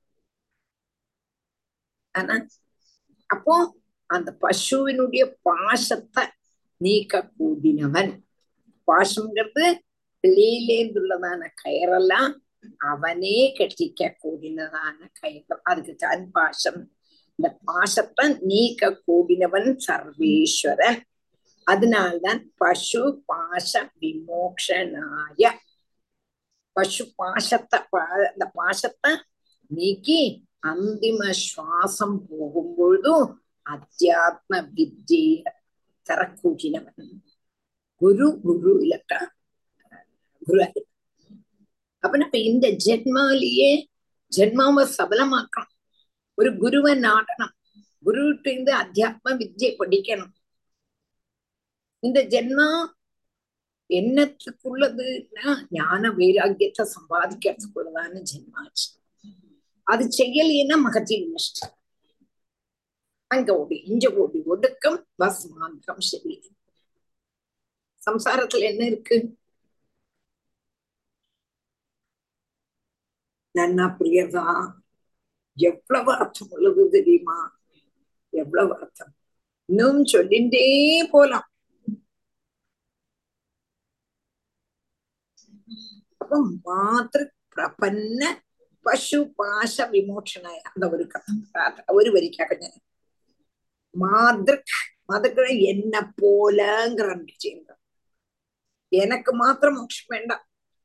ஆனா அப்போ அந்த பசுவினுடைய பாசத்தை நீக்க கூடினவன் பாசம்ங்கிறது வெளியிலேந்துள்ளதான கயரெல்லாம் அவனே கட்டிக்க கூடினதான கயிறு அதுக்கு தான் பாசம் இந்த பாசத்தை நீக்க கூடினவன் சர்வேஸ்வரன் அதனால்தான் பசு பாச விமோக்ஷனாய பசு பாசத்தை அந்த பாசத்தை நீக்கி அந்திம சுவாசம் போகும்பொழுதும் அத்தியாத்ம வித்திய தரக்கூட்டினவன் குரு குரு இல்லட்டா குரு அப்ப நம்ம இந்த ஜென்மாலேயே ஜென்மாவை சபலமாக்கணும் ஒரு குருவை நாடணும் குருவிட்டு இருந்து அத்தியாத்ம வித்தியை படிக்கணும் இந்த ஜென்மா என்னத்துக்குள்ளதுன்னா ஞான வைராக்கியத்தை சம்பாதிக்கிறதுக்குள்ளதான ஜென்மாச்சு அது செய்யலைன்னா மகத்தி நஷ்டம் அங்க ஓடி இஞ்ச ஓடி ஒடுக்கம் பஸ் மாந்தம் சரி சம்சாரத்துல என்ன இருக்கு நன்னா புரியறதா எவ்வளவு அர்த்தம் உள்ளது தெரியுமா எவ்வளவு அர்த்தம் இன்னும் சொல்லிண்டே போலாம் அப்ப മാതൃ പ്രപന്ന പശു പാശ വിമോക്ഷനായ அந்த ஒரு கதை ஒரு வரிக்காக ഞാൻ മാതൃക് മാതൃക്കളെ എന്നെ പോലங்கிறான் ചെയ്യുന്നത് எனக்கு மாத்திரம் மோட்சம் வேண்டாம்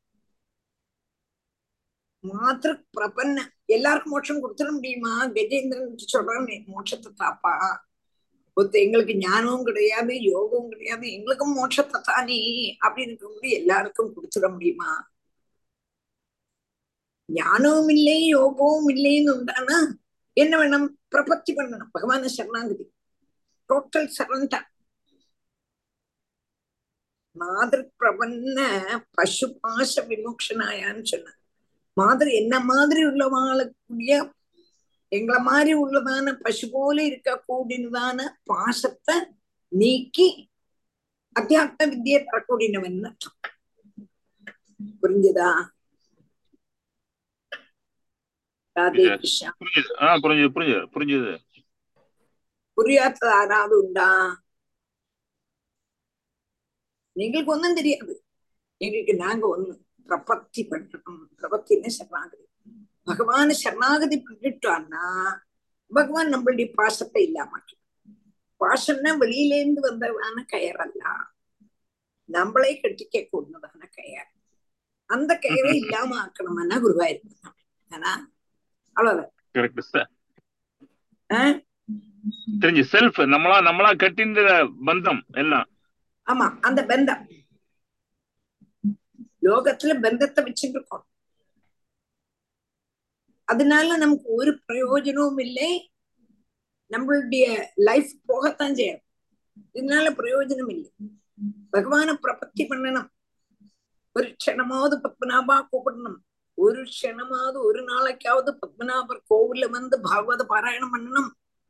மாத்திர பிரபன்ன எல்லாருக்கும் மோட்சம் கொடுத்துட முடியுமா கஜேந்திரன் சொல்றான் மோட்சத்தை தாப்பா ஒருத்த எங்களுக்கு ஞானமும் கிடையாது யோகமும் கிடையாது எங்களுக்கும் மோட்சத்தை தானே அப்படின்னு இருக்கும்போது எல்லாருக்கும் கொடுத்துட முடியுமா ஞானமும் இல்லை யோகமும் இல்லைன்னு உண்டானா என்ன வேணும் பிரபத்தி பண்ணணும் பகவான சரணாகதி டோட்டல் சரண்டா மாதிரி பிரபன்ன பசு பாச விமோக்ஷனாயான்னு சொன்ன மாதிரி என்ன மாதிரி உள்ளவாழக்கூடிய எங்களை மாதிரி உள்ளதான பசு போல இருக்கக்கூடியதான பாசத்தை நீக்கி அத்தியாத்ம வித்தியை தரக்கூடியவன் புரிஞ்சுதா ராதே கிருஷ்ணா புரிஞ்சுது ஆ புரிஞ்சுது புரிஞ்சுது புரிஞ்சுது புரியாதது யாராவது உண்டா எங்களுக்கு ஒண்ணும் தெரியாது எங்களுக்கு நாங்க ஒண்ணு பிரபத்தி பண்றோம் பிரபத்தின்னு சரணாகதி பகவான சரணாகதி பண்ணிட்டோம்னா பகவான் நம்மளுடைய பாசத்தை இல்லாம பாசம்னா வெளியில இருந்து வந்ததான கயறல்ல நம்மளே கட்டிக்க கூடதான கயர் அந்த கயரை இல்லாம ஆக்கணும்னா குருவாயிருக்கணும் ஏன்னா அவ்வளவுதான் கரெக்ட் சார் ஆஹ் தெரிஞ்சு செல்ஃப் நம்மளா நம்மளா கட்டின்ற பந்தம் எல்லாம் ஆமா அந்த பந்தம் லோகத்துல பந்தத்தை வச்சுட்டு இருக்கோம் அதனால நமக்கு ஒரு பிரயோஜனமும் இல்லை நம்மளுடைய லைஃப் போகத்தான் செய்யும் இதனால பிரயோஜனம் இல்லை பகவான பிரபத்தி பண்ணணும் ஒரு க்ஷணமாவது பத்மநாபா கூப்பிடணும் ஒரு க்ஷணமாவது ஒரு நாளைக்காவது பத்மநாபர் கோவில்ல வந்து பாகவத பாராயணம் பண்ணணும்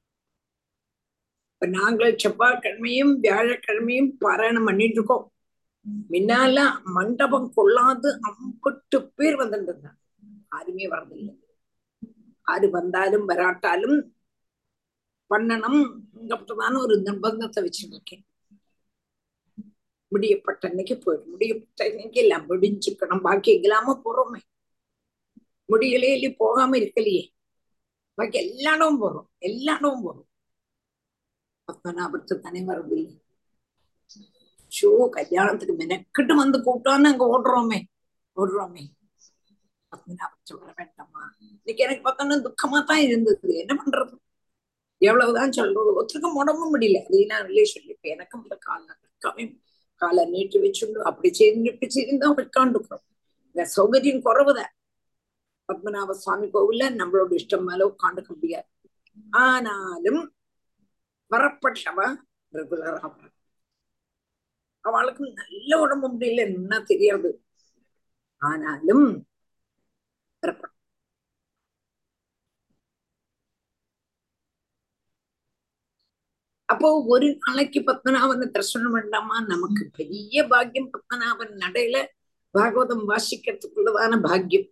இப்ப நாங்கள் செவ்வாய்க்கிழமையும் வியாழக்கிழமையும் பாராயணம் பண்ணிட்டு இருக்கோம் முன்னால மண்டபம் கொள்ளாது அம்பட்டு பேர் வந்துட்டு இருந்தாங்க யாருமே வரதில்லை யாரு வந்தாலும் வராட்டாலும் பண்ணணும் அப்படிதான ஒரு நிர்பந்தத்தை வச்சுட்டு இருக்கேன் முடியப்பட்ட அன்னைக்கு போயிடும் முடியப்பட்ட அன்னைக்கு எல்லாம் முடிஞ்சுக்கணும் பாக்கி இல்லாம போறோமே முடியலையே இல்லையே போகாம இருக்கலையே பாக்கி எல்லா இடமும் போறோம் எல்லா இடமும் போறோம் பத்மநாபத்து தானே வரதில்லை ஷோ கல்யாணத்துக்கு மெனக்கிட்டு வந்து கூப்பிட்டான்னு அங்க ஓடுறோமே ஓடுறோமே பத்மநாபத்து வர வேண்டாமா இன்னைக்கு எனக்கு பார்த்தோன்னா துக்கமா தான் இருந்தது என்ன பண்றது எவ்வளவுதான் சொல்றது ஒருத்தருக்கும் உடம்பும் முடியல அதையும் ரிலேஷன் இப்ப எனக்கும் இந்த கால நிற்காம காலை நீட்டி வச்சுண்டு அப்படி செய்து இப்படி செய்து உட்காந்துக்கிறோம் இந்த சௌகரியம் குறவுதான் பத்மநாப சுவாமி கோவில்ல நம்மளோட இஷ்டம் மேல உட்காந்துக்க முடியாது ஆனாலும் வரப்பட்டவ ரெகுலரா அவளுக்கு நல்ல உடம்பு முடியல என்ன தெரியாது ஆனாலும் வரப்பட்ட அப்போ ஒரு நாளைக்கு பத்மநாபனை தரிசனம் வேண்டாமா நமக்கு பெரிய பாக்கியம் பத்மநாபன் நடையில பாகவதம் வாசிக்கிறதுக்குள்ளதான பாக்கியம்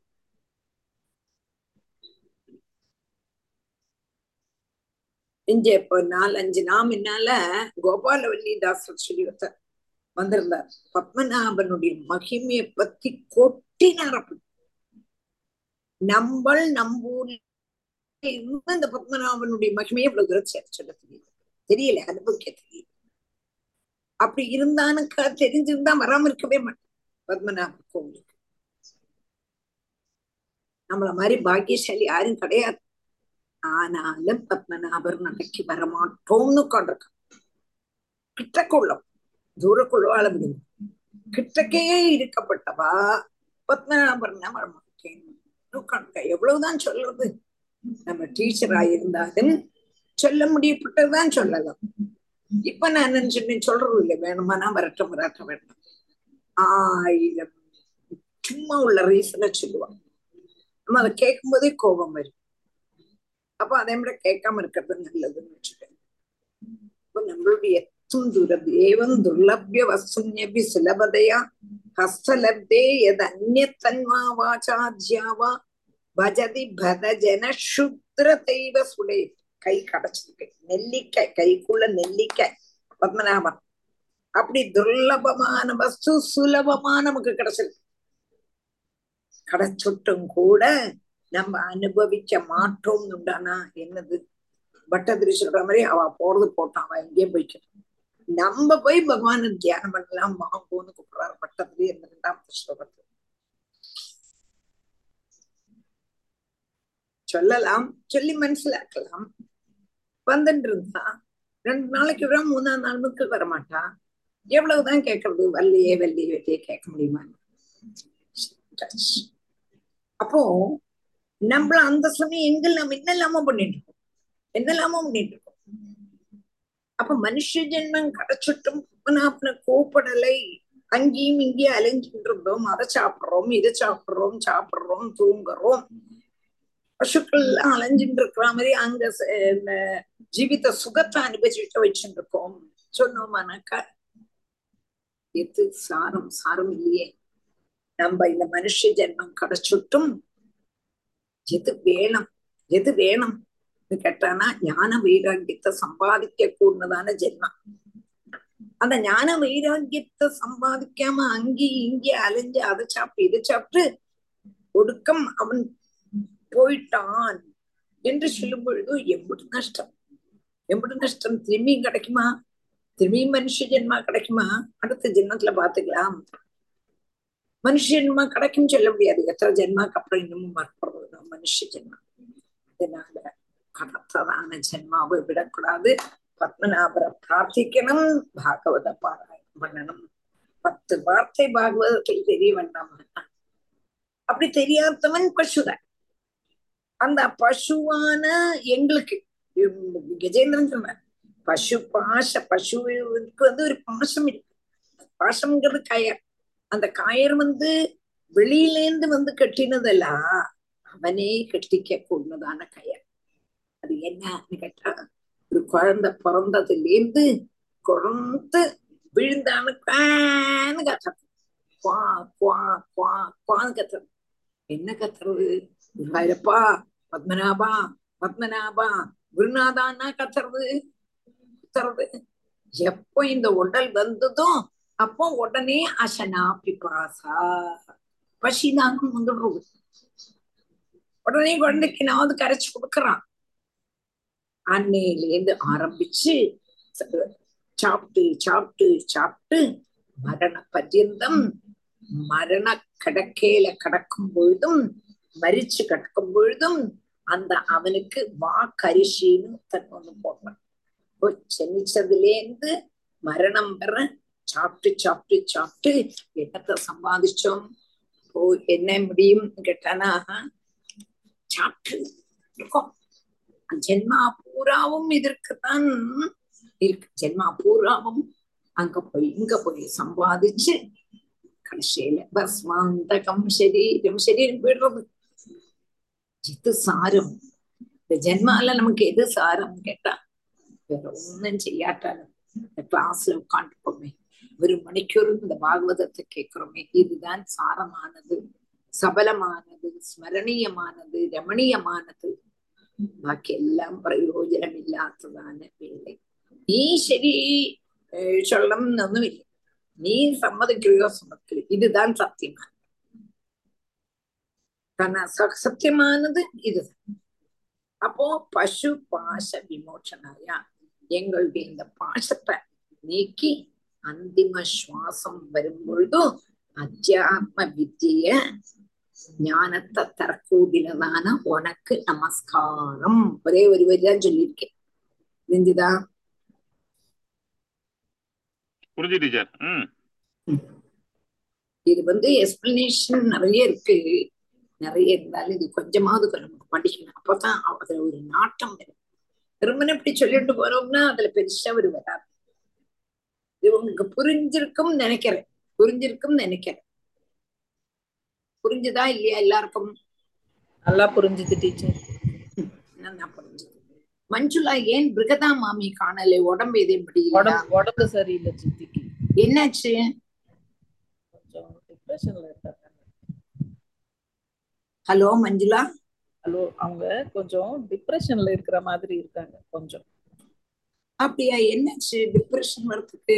இங்க இப்போ நாலஞ்சு நாள் முன்னால கோபாலவல்லி தாசர் சொல்லி ஒருத்தர் வந்திருந்தார் பத்மநாபனுடைய மகிமையை பத்தி கொட்டினார் அப்படி நம்மள் நம்பூர்ல இருந்து இந்த பத்மநாபனுடைய மகிமையை இவ்வளவு தூரம் சேர்த்து சொல்ல தெரியல தெரியல அனுபவிக்க தெரியல அப்படி இருந்தானுக்கா தெரிஞ்சிருந்தா வராம இருக்கவே மாட்டேன் பத்மநாப கோவிலுக்கு நம்மள மாதிரி பாக்கியசாலி யாரும் கிடையாது ஆனாலும் பத்மநாபர் நடைக்கு வரமாட்டோம்னு உட்காந்துருக்க கிட்டக்குள்ளம் தூரக்குள்ளவாழ முடியும் கிட்டக்கே இருக்கப்பட்டவா பத்மநாபர்னா வரமாட்டேன் உட்காந்துக்க எவ்வளவுதான் சொல்றது நம்ம டீச்சரா இருந்தாலும் சொல்ல முடியப்பட்டதுதான் சொல்லலாம் இப்ப நான் நினைச்சுட்டு சொல்றது இல்லை வேணுமா நான் வரட்டும் வராட்ட வேண்டாம் ஆயிரம் சும்மா உள்ள ரீசனை சொல்லுவான் நம்ம அதை கேட்கும் போதே கோபம் வரும் அப்ப அதே மாதிரி கேட்காம இருக்கிறது நல்லதுன்னு வச்சுக்கேன் இப்ப நம்மளுடைய எத்தும் துரது ஏவம் துர்லபிய வசுன்யபி சுலபதையா ஹஸ்தலப்தே எது அந்நியத்தன்வா வாச்சாத்யாவா பஜதி பதஜன சுத்ர தெய்வ சுடை கை கடைச்சிருக்கு நெல்லிக்காய் கைக்குள்ள நெல்லிக்காய் பத்மநாபன் அப்படி துர்லபமான வஸ்து சுலபமா நமக்கு கிடைச்சிருக்கு கிடைச்சுட்டும் கூட நம்ம அனுபவிக்க மாற்றோம் உண்டானா என்னது பட்டதிரி சொல்ற மாதிரி அவ போறது போட்டான் அவ எங்கேயே போய்க்கணும் நம்ம போய் பகவான தியானம் பண்ணலாம் வாங்குவோம்னு கூப்பிடுறாரு பட்டதிரி இந்த ரெண்டாம் ஸ்லோகத்துல சொல்லலாம் சொல்லி மனசிலாக்கலாம் வந்துட்டு இருந்தா ரெண்டு நாளைக்கு வர மூணாம் நாள் மக்கள் வரமாட்டா எவ்வளவுதான் கேட்கறது வல்லையே வல்லையே வல்லையே கேட்க முடியுமா அப்போ நம்மள அந்த சமயம் எங்கெல்லாம் என்னெல்லாமோ பண்ணிட்டு இருக்கோம் என்னெல்லாமோ பண்ணிட்டு இருக்கோம் அப்ப மனுஷ ஜென்மம் கிடைச்சிட்டும் பத்மநாபனை கூப்பிடலை அங்கேயும் இங்கேயும் அலைஞ்சிட்டு இருந்தோம் அதை சாப்பிடுறோம் இதை சாப்பிடுறோம் சாப்பிடுறோம் தூங்குறோம் பசுக்கள் எல்லாம் அலைஞ்சிட்டு இருக்கிற மாதிரி அங்க ஜீவித சுகத்தை அனுபவிச்சுட்டு வச்சுட்டு இருக்கோம் சொன்னோமானாக்கா எது சாரம் சாரம் இல்லையே நம்ம இந்த மனுஷ ஜென்மம் கிடைச்சிட்டும் எது வேணும் எது வேணும் கேட்டானா ஞான வைராக்கியத்தை சம்பாதிக்க கூடதான ஜென்மம் அந்த ஞான வைராக்கியத்தை சம்பாதிக்காம அங்கேயும் இங்கே அலைஞ்சு அதை சாப்பிட்டு இதை சாப்பிட்டு ஒடுக்கம் அவன் போயிட்டான் என்று சொல்லும் பொழுது எம்புடு நஷ்டம் எம்புடு நஷ்டம் திரும்பியும் கிடைக்குமா திரும்பியும் மனுஷ ஜென்மா கிடைக்குமா அடுத்த ஜென்மத்துல பாத்துக்கலாம் மனுஷ ஜென்மா கிடைக்கும் சொல்ல முடியாது எத்தனை ஜென்மாக்கு அப்புறம் இன்னமும் வரப்படுறது மனுஷ ஜென்மா அதனால கடத்ததான ஜென்மாவை விடக்கூடாது பத்மநாபரை பிரார்த்திக்கணும் பாகவத பாராயணம் பண்ணணும் பத்து வார்த்தை பாகவதத்தில் தெரிய வேண்டாம் அப்படி தெரியாதவன் பசுதான் அந்த பசுவான எங்களுக்கு கஜேந்திரன் சொன்ன பசு பாச பசுவுக்கு வந்து ஒரு பாசம் இருக்கு பாசம்ங்கிறது கயர் அந்த கயர் வந்து வெளியிலேந்து வந்து கட்டினதல்ல அவனே கட்டிக்க கூடதான கயர் அது என்னன்னு கேட்டா ஒரு குழந்தை பிறந்ததுல இருந்து குழந்து விழுந்தான்னு கத்துறது குவா குவா குவா குவான்னு கத்துறது என்ன கத்துறது குருவாயிரப்பா பத்மநாபா பத்மநாபா குருநாதான்னா கத்துறது கத்துறது எப்போ இந்த உடல் வந்ததும் அப்போ உடனே அசனா பிபாசா பசிதாகம் வந்துடுறது உடனே குழந்தைக்கு நான் கரைச்சு கொடுக்கறான் அன்னையிலேருந்து ஆரம்பிச்சு சாப்பிட்டு சாப்பிட்டு சாப்பிட்டு மரண பர்யந்தம் மரண கடக்கையில கடக்கும் பொழுதும் மரிச்சு கிடக்கும் பொழுதும் அந்த அவனுக்கு வா கரிசின்னு தன் ஒண்ணு போடுறான் சென்னிச்சதுலேருந்து மரணம் வர சாப்பிட்டு சாப்பிட்டு சாப்பிட்டு என்னத்தை சம்பாதிச்சோம் ஓ என்ன முடியும் கேட்டானா சாப்பிட்டு இருக்கோம் ஜென்மா பூராவும் இதற்குத்தான் இருக்கு ஜென்மா பூராவும் அங்க போய் இங்க போய் சம்பாதிச்சு கடைசியில பஸ்மாந்தகம் சரீரம் சரீரம் போயிடுறது இது சாரம் இந்த ஜென்மால நமக்கு எது சாரம் கேட்டா வேற ஒண்ணும் செய்யாட்டாலும் இந்த கிளாஸ்ல உட்காந்துப்போமே ஒரு மணிக்கூர் இந்த பாகவதத்தை கேட்கிறோமே இதுதான் சாரமானது சபலமானது ஸ்மரணீயமானது ரமணீயமானது ബാക്കി എല്ലാം പ്രയോജനമില്ലാത്തതാണ് വേല നീ ശരി ചൊള്ളം എന്നൊന്നുമില്ല നീ സമ്മതിക്കുകയോ സമ്മതിക്കുകയോ ഇതുതാൻ സത്യമാണ് കാരണം സത്യമാனது இதுதான் அப்போ பசு பாச விமோச்சனாய எங்களுடைய இந்த பாசத்தை நீக்கி அந்திம சுவாசம் வரும் பொழுதும் அத்தியாத்ம வித்திய ஞானத்தை தரக்கூடியதான உனக்கு நமஸ்காரம் ஒரே ஒரு வரிதான் சொல்லியிருக்கேன் புரிஞ்சுதா புரிஞ்சு டீச்சர் ம் இது வந்து எக்ஸ்பிளனேஷன் நிறைய இருக்கு நிறைய இருந்தாலும் இது கொஞ்சமாவது நமக்கு படிக்கணும் அப்பதான் அதுல ஒரு நாட்டம் வரும் திருமணம் இப்படி சொல்லிட்டு போறோம்னா அதுல பெருசா ஒரு வராது இது உங்களுக்கு புரிஞ்சிருக்கும் நினைக்கிறேன் புரிஞ்சிருக்கும் நினைக்கிறேன் புரிஞ்சுதா இல்லையா எல்லாருக்கும் நல்லா புரிஞ்சுது டீச்சர் நல்லா புரிஞ்சுது மஞ்சுளா ஏன் பிருகதா மாமி காணலை உடம்பு எதையும் முடியல உடம்பு உடம்பு சரியில்லை சித்திக்கு என்னாச்சு கொஞ்சம் டிப்ரெஷன்ல இருக்காங்க ஹலோ மஞ்சுளா ஹலோ அவங்க கொஞ்சம் டிப்ரெஷன்ல இருக்கிற மாதிரி இருக்காங்க கொஞ்சம் அப்படியா என்னாச்சு டிப்ரெஷன் வரதுக்கு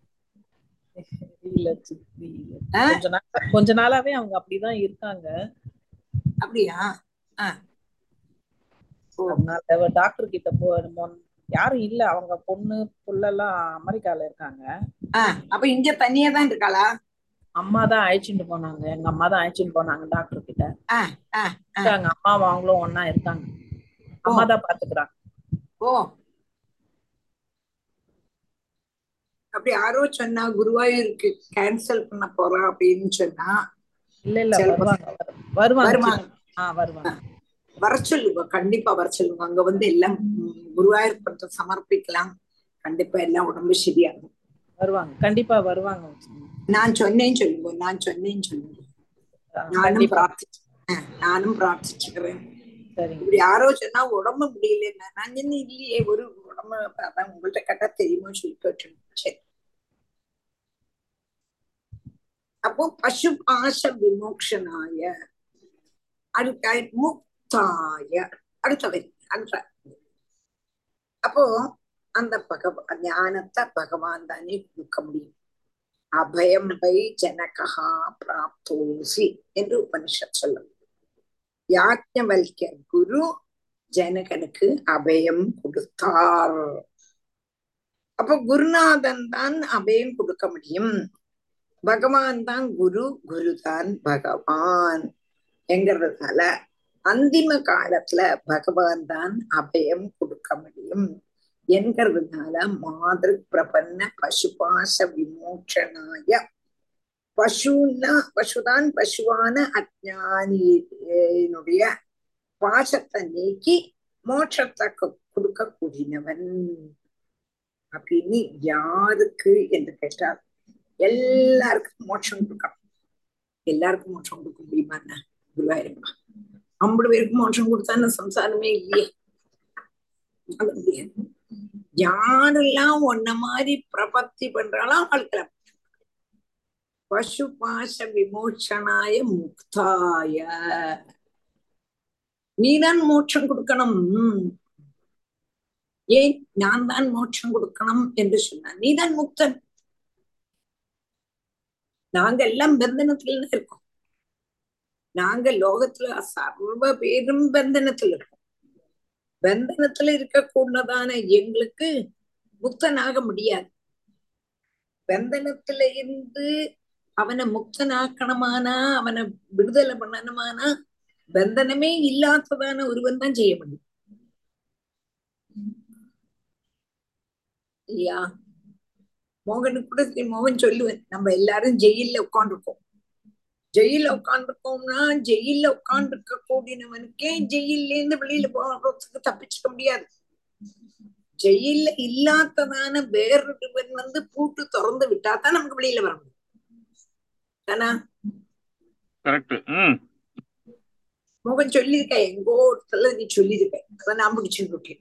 இல்ல சித்தி இல்ல. ஆ? கொஞ்ச நாள் கொஞ்ச நாளாவே அவங்க அப்படிதான் இருக்காங்க அப்படியா ஆ ஓ அதனால டாக்டர் கிட்ட போ மொன்- யாரும் இல்ல அவங்க பொண்ணு புள்ளெல்லாம் அமெரிக்கால இருக்காங்க ஆ அப்ப இங்க தனியா தான் இருக்காளா அம்மா தான் அழைச்சிட்டு போனாங்க எங்க அம்மா தான் அழைச்சிட்டு போனாங்க டாக்டர் கிட்ட ஆ ஆ ஆ இருக்காங்க அம்மாவும் அவங்களும் ஒன்னா இருக்காங்க அம்மா தான் பாத்துக்கிறாங்க ஓ அப்படி யாரோ சொன்னா குருவாயூருக்கு கேன்சல் பண்ண போறோம் அப்படின்னு சொன்னா இல்ல இல்ல சில வருவாங்க வருவாங்க வருவாங்க ஆ வருவாங்க வர சொல்லுங்க கண்டிப்பா வர சொல்லுங்க அங்க வந்து எல்லாம் ம், குருவாயூர் பண்ற சமர்ப்பிக்கலாம் கண்டிப்பா எல்லாம் உடம்பு சரியாகும் வருவாங்க கண்டிப்பா வருவாங்க நான் சொன்னேன்னு சொல்லுங்க நான் சொன்னேன்னு சொல்லுங்க ஆ, நானும் கண்டிப்பா பிரார்த்திச்சு ஆ, நானும் பிரார்த்திச்சுக்கிறேன் சரிங்க இப்படி யாரோ சொன்னா உடம்பு முடியல நான் சொன்னேன் இல்லையே ஒரு உடம்பு அதான் உங்கள்ட்ட கேட்டா தெரியுமோ சொல்லி கேட்டேன் சரி அப்போ பசு பாச விமோக்ஷனாய அடுத்த முக்தாய அடுத்தவை அடுத்த அப்போ அந்த பகவ ஞானத்தை பகவான் தானே கொடுக்க முடியும் அபயம் பை ஜனகா பிராப்தோசி என்று உபனிஷத் சொல்லும் யாஜ்ஞவல்ய குரு ஜனகனுக்கு அபயம் கொடுத்தார் அப்ப குருநாதன் தான் அபயம் கொடுக்க முடியும் பகவான் தான் குரு குரு தான் பகவான் என்கிறதுனால அந்திம காலத்துல பகவான் தான் அபயம் கொடுக்க முடியும் என்கிறதுனால மாதிரி பிரபன்ன பசுபாச விமோச்சனாய பசுன்னா பசுதான் பசுவான அஜானியினுடைய பாசத்தை நீக்கி மோட்சத்தை கொ- கொடுக்க கூடினவன் அப்படின்னு யாருக்கு என்று கேட்டால் எல்லாருக்கும் மோட்சம் கொடுக்கணும் எல்லாருக்கும் மோட்சம் கொடுக்க முடியுமா என்ன குருவாயிருப்பா ஐம்பது பேருக்கு மோட்சம் கொடுத்தா சம்சாரமே இல்லையே அது முடியாது யாரெல்லாம் உன்ன மாதிரி பிரபத்தி பண்றாளோ அவளுக்கு பசு பாச விமோச்சனாய முக்தாய நீதான் மோட்சம் கொடுக்கணும் ஏன் நான் தான் மோட்சம் கொடுக்கணும் என்று சொன்னான் நீதான் முக்தன் நாங்க எல்லாம் பந்தனத்துல தான் இருக்கோம் நாங்க லோகத்துல சர்வ பேரும் பந்தனத்துல இருக்கோம் பந்தனத்துல இருக்கக்கூடதான எங்களுக்கு முக்தனாக முடியாது பந்தனத்துல இருந்து அவனை முக்தனாக்கணுமானா அவனை விடுதலை பண்ணணுமானா பந்தனமே இல்லாததான ஒருவன் தான் செய்ய முடியும் இல்லையா மோகனுக்கு கூட சரி, மோகன் சொல்லுவேன் நம்ம எல்லாரும் ஜெயில்ல உட்காந்துருக்கோம் ஜெயில உட்காந்துருக்கோம்னா ஜெயில்ல உட்காந்துருக்க கூடினவனுக்கே ஜெயில்ல இருந்து வெளியில போறதுக்கு தப்பிச்சுக்க முடியாது ஜெயில்ல இல்லாததான வேறொருவன் வந்து பூட்டு திறந்து விட்டா தான் நமக்கு வெளியில வர முடியும் தானா கரெக்ட் ம் மோகன் சொல்லியிருக்க எங்கோ ஒருத்தல நீ சொல்லியிருக்க அதை நான் பிடிச்சுட்டு இருக்கேன்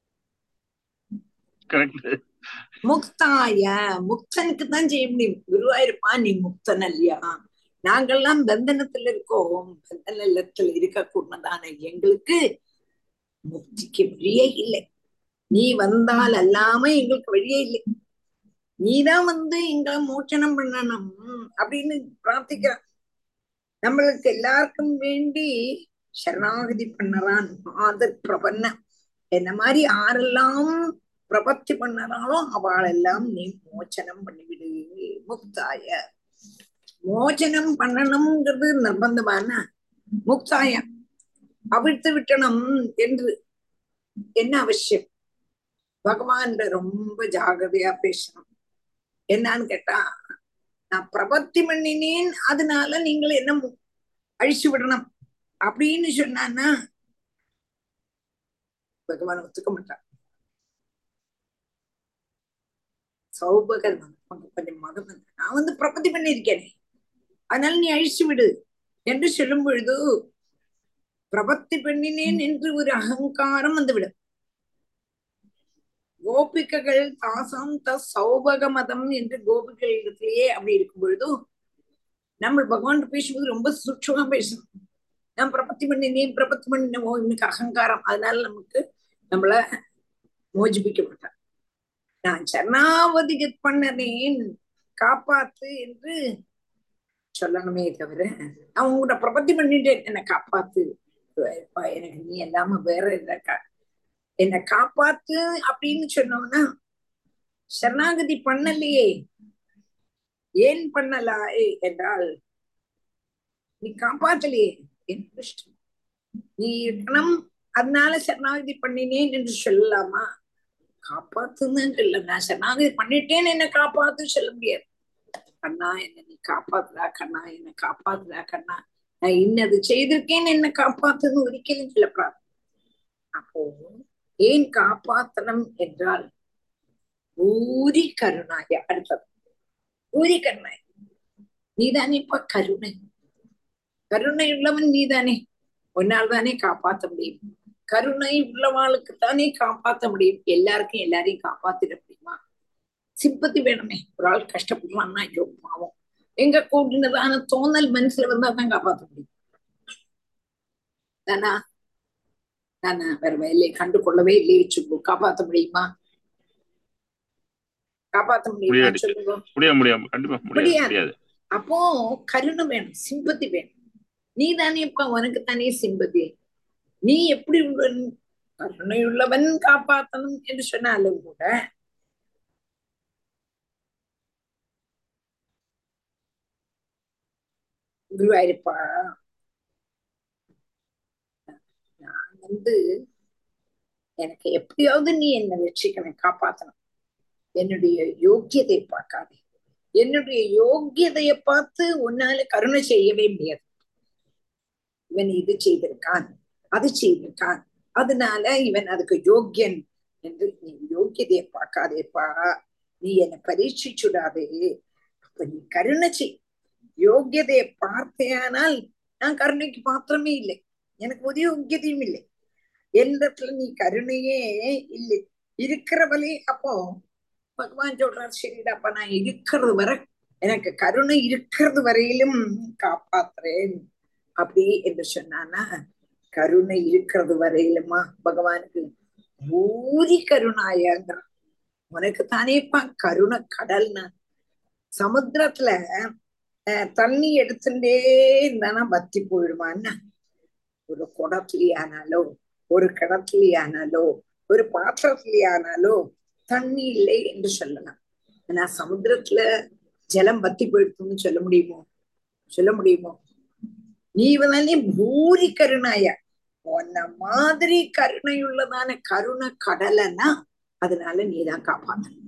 கரெக்ட் முக்தாய முக்தனுக்கு தான் செய்ய முடியும் குருவாயிருப்பா நீ முக்தன் இல்லையா நாங்கெல்லாம் பந்தனத்துல இருக்கோம் பந்தனத்துல இருக்க கூடதான எங்களுக்கு முக்திக்கு வழியே இல்லை நீ வந்தால் அல்லாம எங்களுக்கு வழியே இல்லை நீதான் வந்து எங்களை மோச்சனம் பண்ணணும் அப்படின்னு பிரார்த்திக்கிறான் நம்மளுக்கு எல்லாருக்கும் வேண்டி சரணாகதி பண்ணறான் மாதர் பிரபன்ன என்ன மாதிரி யாரெல்லாம் பிரபத்தி பண்ணறாளோ அவளெல்லாம் நீ மோச்சனம் பண்ணிவிடு முக்தாய மோச்சனம் பண்ணணுங்கிறது நிர்பந்தமான முக்தாய அவிழ்த்து விட்டணும் என்று என்ன அவசியம் பகவான் ரொம்ப ஜாகிரதையா பேசணும் என்னன்னு கேட்டா நான் பிரபத்தி பண்ணினேன் அதனால நீங்கள் என்ன மு- அழிச்சு விடணும் அப்படின்னு சொன்னான்னா பகவான் ஒத்துக்க மாட்டான் சௌபகர் மகன் கொஞ்சம் மகன் வந்து, நான் வந்து பிரபத்தி பண்ணியிருக்கேனே அதனால நீ அழிச்சு விடு என்று சொல்லும் பொழுது பிரபத்தி பண்ணினேன் என்று ஒரு அகங்காரம் வந்துவிடும் கோபிகைகள் தாசாம் த சௌபக மதம் என்று கோபிகளிடத்திலேயே அப்படி இருக்கும் பொழுது நம்ம பகவான் பேசும்போது ரொம்ப சுட்சமா பேசணும் நான் பிரபத்தி பண்ணினேன் பிரபத்தி பண்ணினோ இன்னைக்கு அகங்காரம் அதனால நமக்கு நம்மள மோஜிப்பிக்க மாட்டான் நான் சரணாவதிக பண்ணனேன் காப்பாத்து என்று சொல்லணுமே தவிர அவன் உங்கள்கிட்ட பிரபத்தி பண்ணிட்டேன் என்னை காப்பாத்து அப்பா, எனக்கு நீ எல்லாம வேற இல்லக்கா என்னை காப்பாத்து அப்படின்னு சொன்னோம்னா சரணாகதி பண்ணலையே ஏன் பண்ணலாய் என்றால் நீ காப்பாத்தலையே என் இஷ்டம் நீ இருக்கணும் அதனால சரணாகதி பண்ணினேன் என்று சொல்லலாமா காப்பாத்துன்னு இல்ல நான் சரணாகதி பண்ணிட்டேன்னு என்ன காப்பாத்து சொல்ல முடியாது கண்ணா என்ன நீ காப்பாத்துறா கண்ணா என்ன காப்பாத்துறா கண்ணா நான் இன்னது செய்திருக்கேன்னு என்ன காப்பாத்துன்னு ஒரிக்கலும் சொல்லப்படாது அப்போ ஏன் காப்பாத்தனம் என்றால் ஊரி கருணாய அடுத்தது ஊரி கருணாய் நீதானே இப்ப கருணை கருணை உள்ளவன் நீதானே உன்னால் தானே காப்பாத்த முடியும் கருணை உள்ளவாளுக்கு தானே காப்பாத்த முடியும் எல்லாருக்கும் எல்லாரையும் காப்பாத்திட முடியுமா சிம்பத்தி வேணுமே ஒரு ஆள் கஷ்டப்படுறான்னா ஐயோ பாவம் எங்க கூட்டினதான தோணல் மனசுல வந்தா தான் காப்பாத்த முடியும் தானா தானா வேற வேலையை கண்டு கொள்ளவே இல்லையே வச்சுக்கோ காப்பாத்த முடியுமா காப்பாத்த முடியுமா முடியாது. சொல்லுங்க முடியாது முடியாது கண்டிப்பா முடியாது முடியாது. முடியாது அப்போ கருணை வேணும் சிம்பத்தி வேணும் நீ தானே இப்ப உனக்கு தானே சிம்பதி நீ எப்படி உள்ளவன் கருணை உள்ளவன் காப்பாத்தணும் என்று சொன்னாலும் கூட குருவாயிருப்பா நான் வந்து எனக்கு எப்படியாவது நீ என்னை ரட்சிக்கணும் காப்பாத்தணும் என்னுடைய யோக்கியதை பார்க்காதே என்னுடைய யோக்கியதையை பார்த்து உன்னால கருணை செய்யவே முடியாது இவன் இது செய்திருக்கான் அது செய்திருக்கான் அதனால இவன் அதுக்கு யோக்கியன் என்று நீ யோக்கியதையை பார்க்காதேப்பா நீ என்னை பரீட்சிச்சுடாதே அப்ப நீ கருணை செய் யோக்கியதையை பார்த்தேயானால் நான் கருணைக்கு பாத்திரமே இல்லை எனக்கு ஒரு யோக்கியதையும் இல்லை என்னிடத்துல நீ கருணையே இல்லை இருக்கிறவளே அப்போ பகவான் சொல்றார் சரிடாப்பா நான் இருக்கிறது வரை எனக்கு கருணை இருக்கிறது வரையிலும் காப்பாத்துறேன் அப்படி என்று சொன்னானா கருணை இருக்கிறது வரையிலுமா பகவானுக்கு ஊரி கருணாயங்கிறான் உனக்கு தானேப்பா கருணை கடல்னா சமுத்திரத்துல அஹ், தண்ணி எடுத்துட்டே இருந்தானா பத்தி போயிடுமான்னா ஒரு குடத்துலயானாலோ ஒரு கிணத்துலயானாலோ ஒரு பாத்திரத்துலயானாலோ தண்ணி இல்லை என்று சொல்லலாம் ஆனா சமுத்திரத்துல ஜலம் பத்தி போயிடுதுன்னு சொல்ல முடியுமோ சொல்ல முடியுமோ நீ வந்து பூரி கருணாய உன்ன மாதிரி கருணையுள்ளதான கருணை கடலைன்னா அதனால நீதான் காப்பாத்தணும்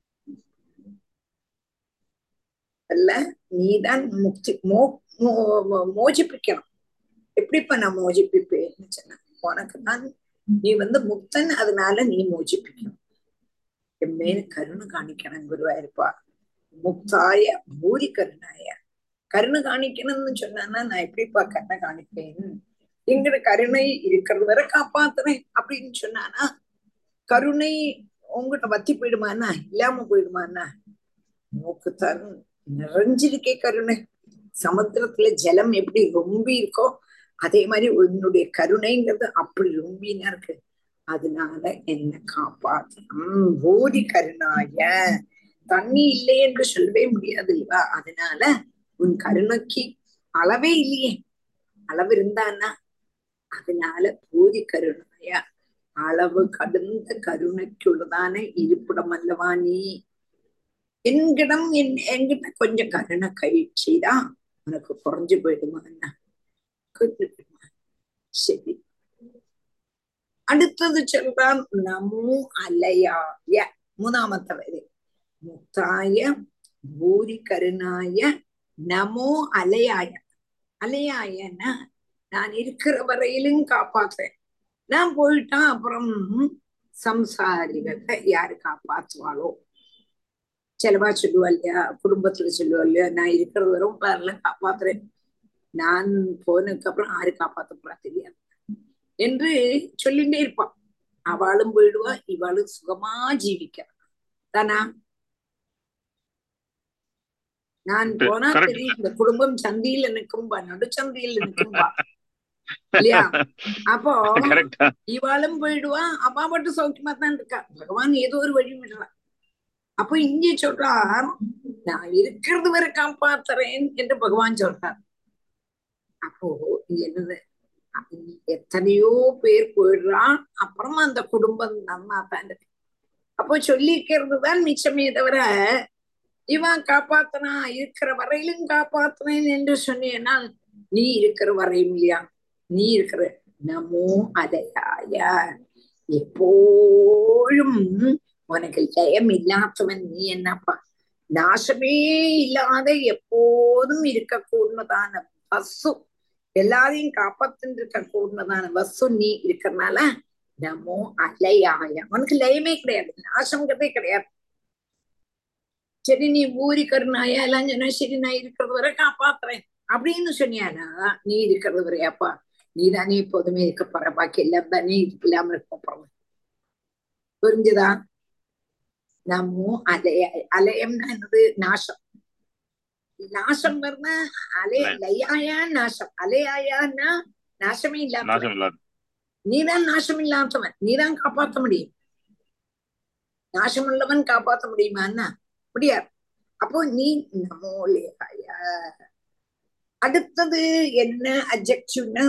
அல்ல நீதான் முக்தி மோ மோ- மோ- மோஜிப்பிக்கணும் எப்படிப்பா நான் மோஜிப்பிப்பேன்னு சொன்னேன் உனக்கு தான் நீ வந்து முக்தன் அதனால நீ மோஜிப்பிக்கணும் என் மேல கருணை காணிக்கணும் குருவாயிருப்பா முக்தாய பூரி கருணாய கருணை காணிக்கணும்னு சொன்னான்னா நான் எப்படிப்பா கருணை காணிப்பேன் எங்கட கருணை இருக்கிறது வரை காப்பாத்துறேன் அப்படின்னு சொன்னானா கருணை உங்ககிட்ட வத்தி போயிடுமாண்ணா இல்லாம போயிடுமாண்ணா நோக்குத்தான் நிறைஞ்சிருக்கே கருணை சமுத்திரத்துல ஜலம் எப்படி ரொம்பி இருக்கோ அதே மாதிரி உன்னுடைய கருணைங்கிறது அப்படி ரொம்பினா இருக்கு அதனால என்ன காப்பாத்தணும் போதி கருணாய தண்ணி இல்லை என்று சொல்லவே முடியாது இல்லவா அதனால உன் கருணைக்கு அளவே இல்லையே அளவு இருந்தான்னா அதனால போதி கருணாய அளவு கடந்த கருணைக்குள்ளதான இருப்பிடம் அல்லவா நீ என்கிடம் என் என்கிட்ட கொஞ்சம் கருணை கை செய்தா உனக்கு குறைஞ்சு போயிடுமா என்ன குறைஞ்சு போயிடுமா சரி அடுத்தது சொல்றான் நமோ அலையாய மூணாமத்த வரை முத்தாய பூரி கருணாய நமோ அலையாய அலையாயன்னா நான் இருக்கிற வரையிலும் காப்பாத்துறேன் நான் போயிட்டா அப்புறம் சம்சாரிகளை யாரு காப்பாத்துவாளோ சிலவா சொல்லுவா இல்லையா குடும்பத்துல சொல்லுவா இல்லையா நான் இருக்கிறது வரும் பாருல காப்பாத்துறேன் நான் போனதுக்கு அப்புறம் யாரு காப்பாத்த போறா தெரியாது என்று சொல்லிட்டே இருப்பான் அவளும் போயிடுவா இவளும் சுகமா ஜீவிக்கிறான் தானா நான் போனா Correct. தெரியும் இந்த குடும்பம் சந்தியில நிற்கும்பா நடுச்சந்தியில் நிற்கும்பா இல்லையா அப்போ கரெக்டா இவாளும் போயிடுவா அப்பா மட்டும் சௌக்கியமா தான் இருக்கா பகவான் ஏதோ ஒரு வழி விடுறான் அப்போ இங்கே சொல்றார் நான் இருக்கிறது வரை காப்பாத்துறேன் என்று பகவான் சொல்றார் அப்போ இது என்னது எத்தனையோ பேர் போயிடுறான் அப்புறமா அந்த குடும்பம் நன்னா தான் இருக்கு அப்போ சொல்லிக்கிறது தான் மிச்சமே தவிர இவன் காப்பாத்தனா இருக்கிற வரையிலும் காப்பாத்துறேன் என்று சொன்னேன்னா நீ இருக்கிற வரையும் இல்லையா நீ இருக்கிற நமோ அதையாய எப்போழும் உனக்கு ஜெயம் இல்லாதவன் நீ என்னப்பா நாசமே இல்லாத எப்போதும் இருக்க கூடதான வசு எல்லாரையும் காப்பாத்துன்னு இருக்க கூடதான வசு நீ இருக்கிறனால நமோ அலையாய உனக்கு லயமே கிடையாது நாசங்கிறதே கிடையாது சரி நீ ஊரி கருணாயா எல்லாம் சொன்னா சரி நான் இருக்கிறது வரை காப்பாத்துறேன் அப்படின்னு சொன்னியானா நீ இருக்கிறது வரையாப்பா நீ தானே எப்போதுமே இருக்க போற பாக்கி எல்லாம் தானே இதுக்கு இல்லாம இருக்க போறோம் புரிஞ்சுதா நம்மோ அலைய அலயம்னா என்னது நாசம் நாசம் வருന്ന அலை லயாயா நாசம் அலையாயான்னா நாசமே இல்லாம நாசம் இல்லாத நீதான் நாசம் இல்லாதவன் நீதான் காப்பாத்த முடியும் நாசமுள்ளவன் காப்பாத்த முடியுமான்னா முடியாது அப்போ நீ நமோலேயாய அடுத்தது என்ன அஜெக்டிவ்னா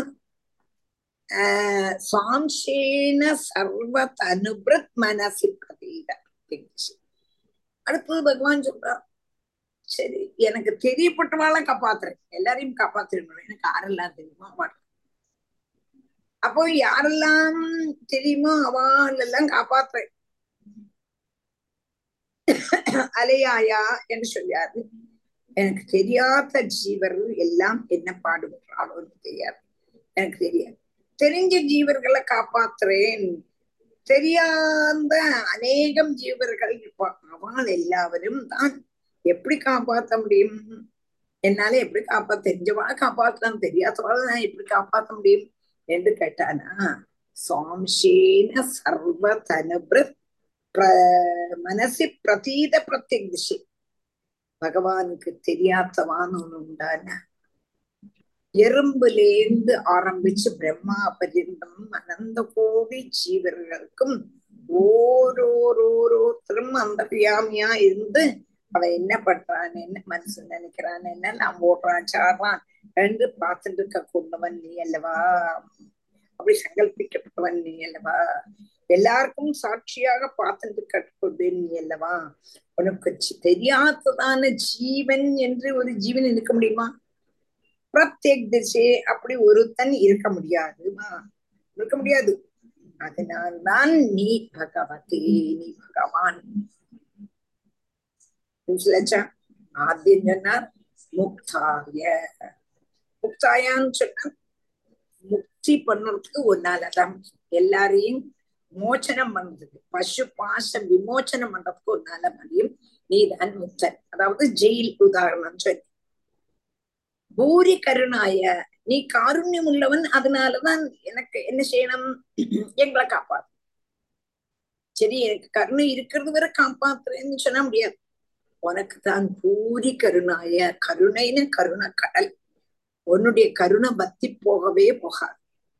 சாம்சேன சர்வ தனுபிரத் மனசி பிரதீத அடுத்தது பகவான் சொல்றார் சரி எனக்கு தெரியப்பட்டவாளை காப்பாத்துறேன் எல்லாரையும் காப்பாத்திருக்கணும் எனக்கு யாரெல்லாம் தெரியுமா மாட்டேன் அப்போ யாரெல்லாம் தெரியுமோ அவளெல்லாம் காப்பாத்துறேன் அலையாயா என்று சொல்லியாரு எனக்கு தெரியாத ஜீவர்கள் எல்லாம் என்ன பாடுபடுறாளோன்னு தெரியாது எனக்கு தெரியாது தெரிஞ்ச ஜீவர்களை காப்பாத்துறேன் தெரியாத அநேகம் ஜீவர்கள் இருப்பான் அவள் எல்லாவரும் தான் எப்படி காப்பாத்த முடியும் என்னால எப்படி காப்பாத்த தெரிஞ்சவாளை காப்பாத்தலாம் தெரியாதவாளை நான் எப்படி காப்பாத்த முடியும் என்று கேட்டானா சாம்சேன சர்வ தனுபிரத் மனசி பிரதீத பிரத்யக் திசை பகவானுக்கு தெரியாதவான்னு ஒண்ணு உண்டான எறும்புலேந்து ஆரம்பிச்சு பிரம்மா பரியந்தம் அனந்த கோடி ஜீவர்களுக்கும் ஓரோரோரோருத்தரும் அந்த பியாமியா இருந்து அவன் என்ன பண்றான் என்ன மனசு நினைக்கிறான் என்ன நான் ஓடுறான் சாடுறான் என்று பார்த்துட்டு இருக்க கொண்டவன் நீ அல்லவா அப்படி சங்கல்பிக்கப்பட்டவன் நீ அல்லவா எல்லாருக்கும் சாட்சியாக பார்த்துட்டு கற்றுக்கொண்டு நீ அல்லவா உனக்கு தெரியாததான ஜீவன் என்று ஒரு ஜீவன் இருக்க முடியுமா பிரத்யேக் திசை அப்படி ஒருத்தன் இருக்க முடியாதுமா இருக்க முடியாது அதனால்தான் நீ பகவதி நீ பகவான் ஆദ്യം சொன்னார் முக்தாய முக்தாயான்னு சொன்னா முக்தி பண்ணுறதுக்கு ஒன்னாலதான் எல்லாரையும் மோச்சனம் பண்றதுக்கு பசு பாச விமோச்சனம் பண்றதுக்கு ஒன்னால முடியும் நீதான் முக்தன் அதாவது ஜெயில் உதாரணம் சொல்லி பூரி கருணாய நீ காருண்யம் உள்ளவன் அதனாலதான் எனக்கு என்ன செய்யணும் எங்களை காப்பாத்து சரி எனக்கு கருணை இருக்கிறது வரை காப்பாத்துறேன்னு சொன்னா முடியாது உனக்கு தான் பூரி கருணாய கருணைன்னு கருணை கடல் உன்னுடைய கருணை பத்தி போகவே போகாது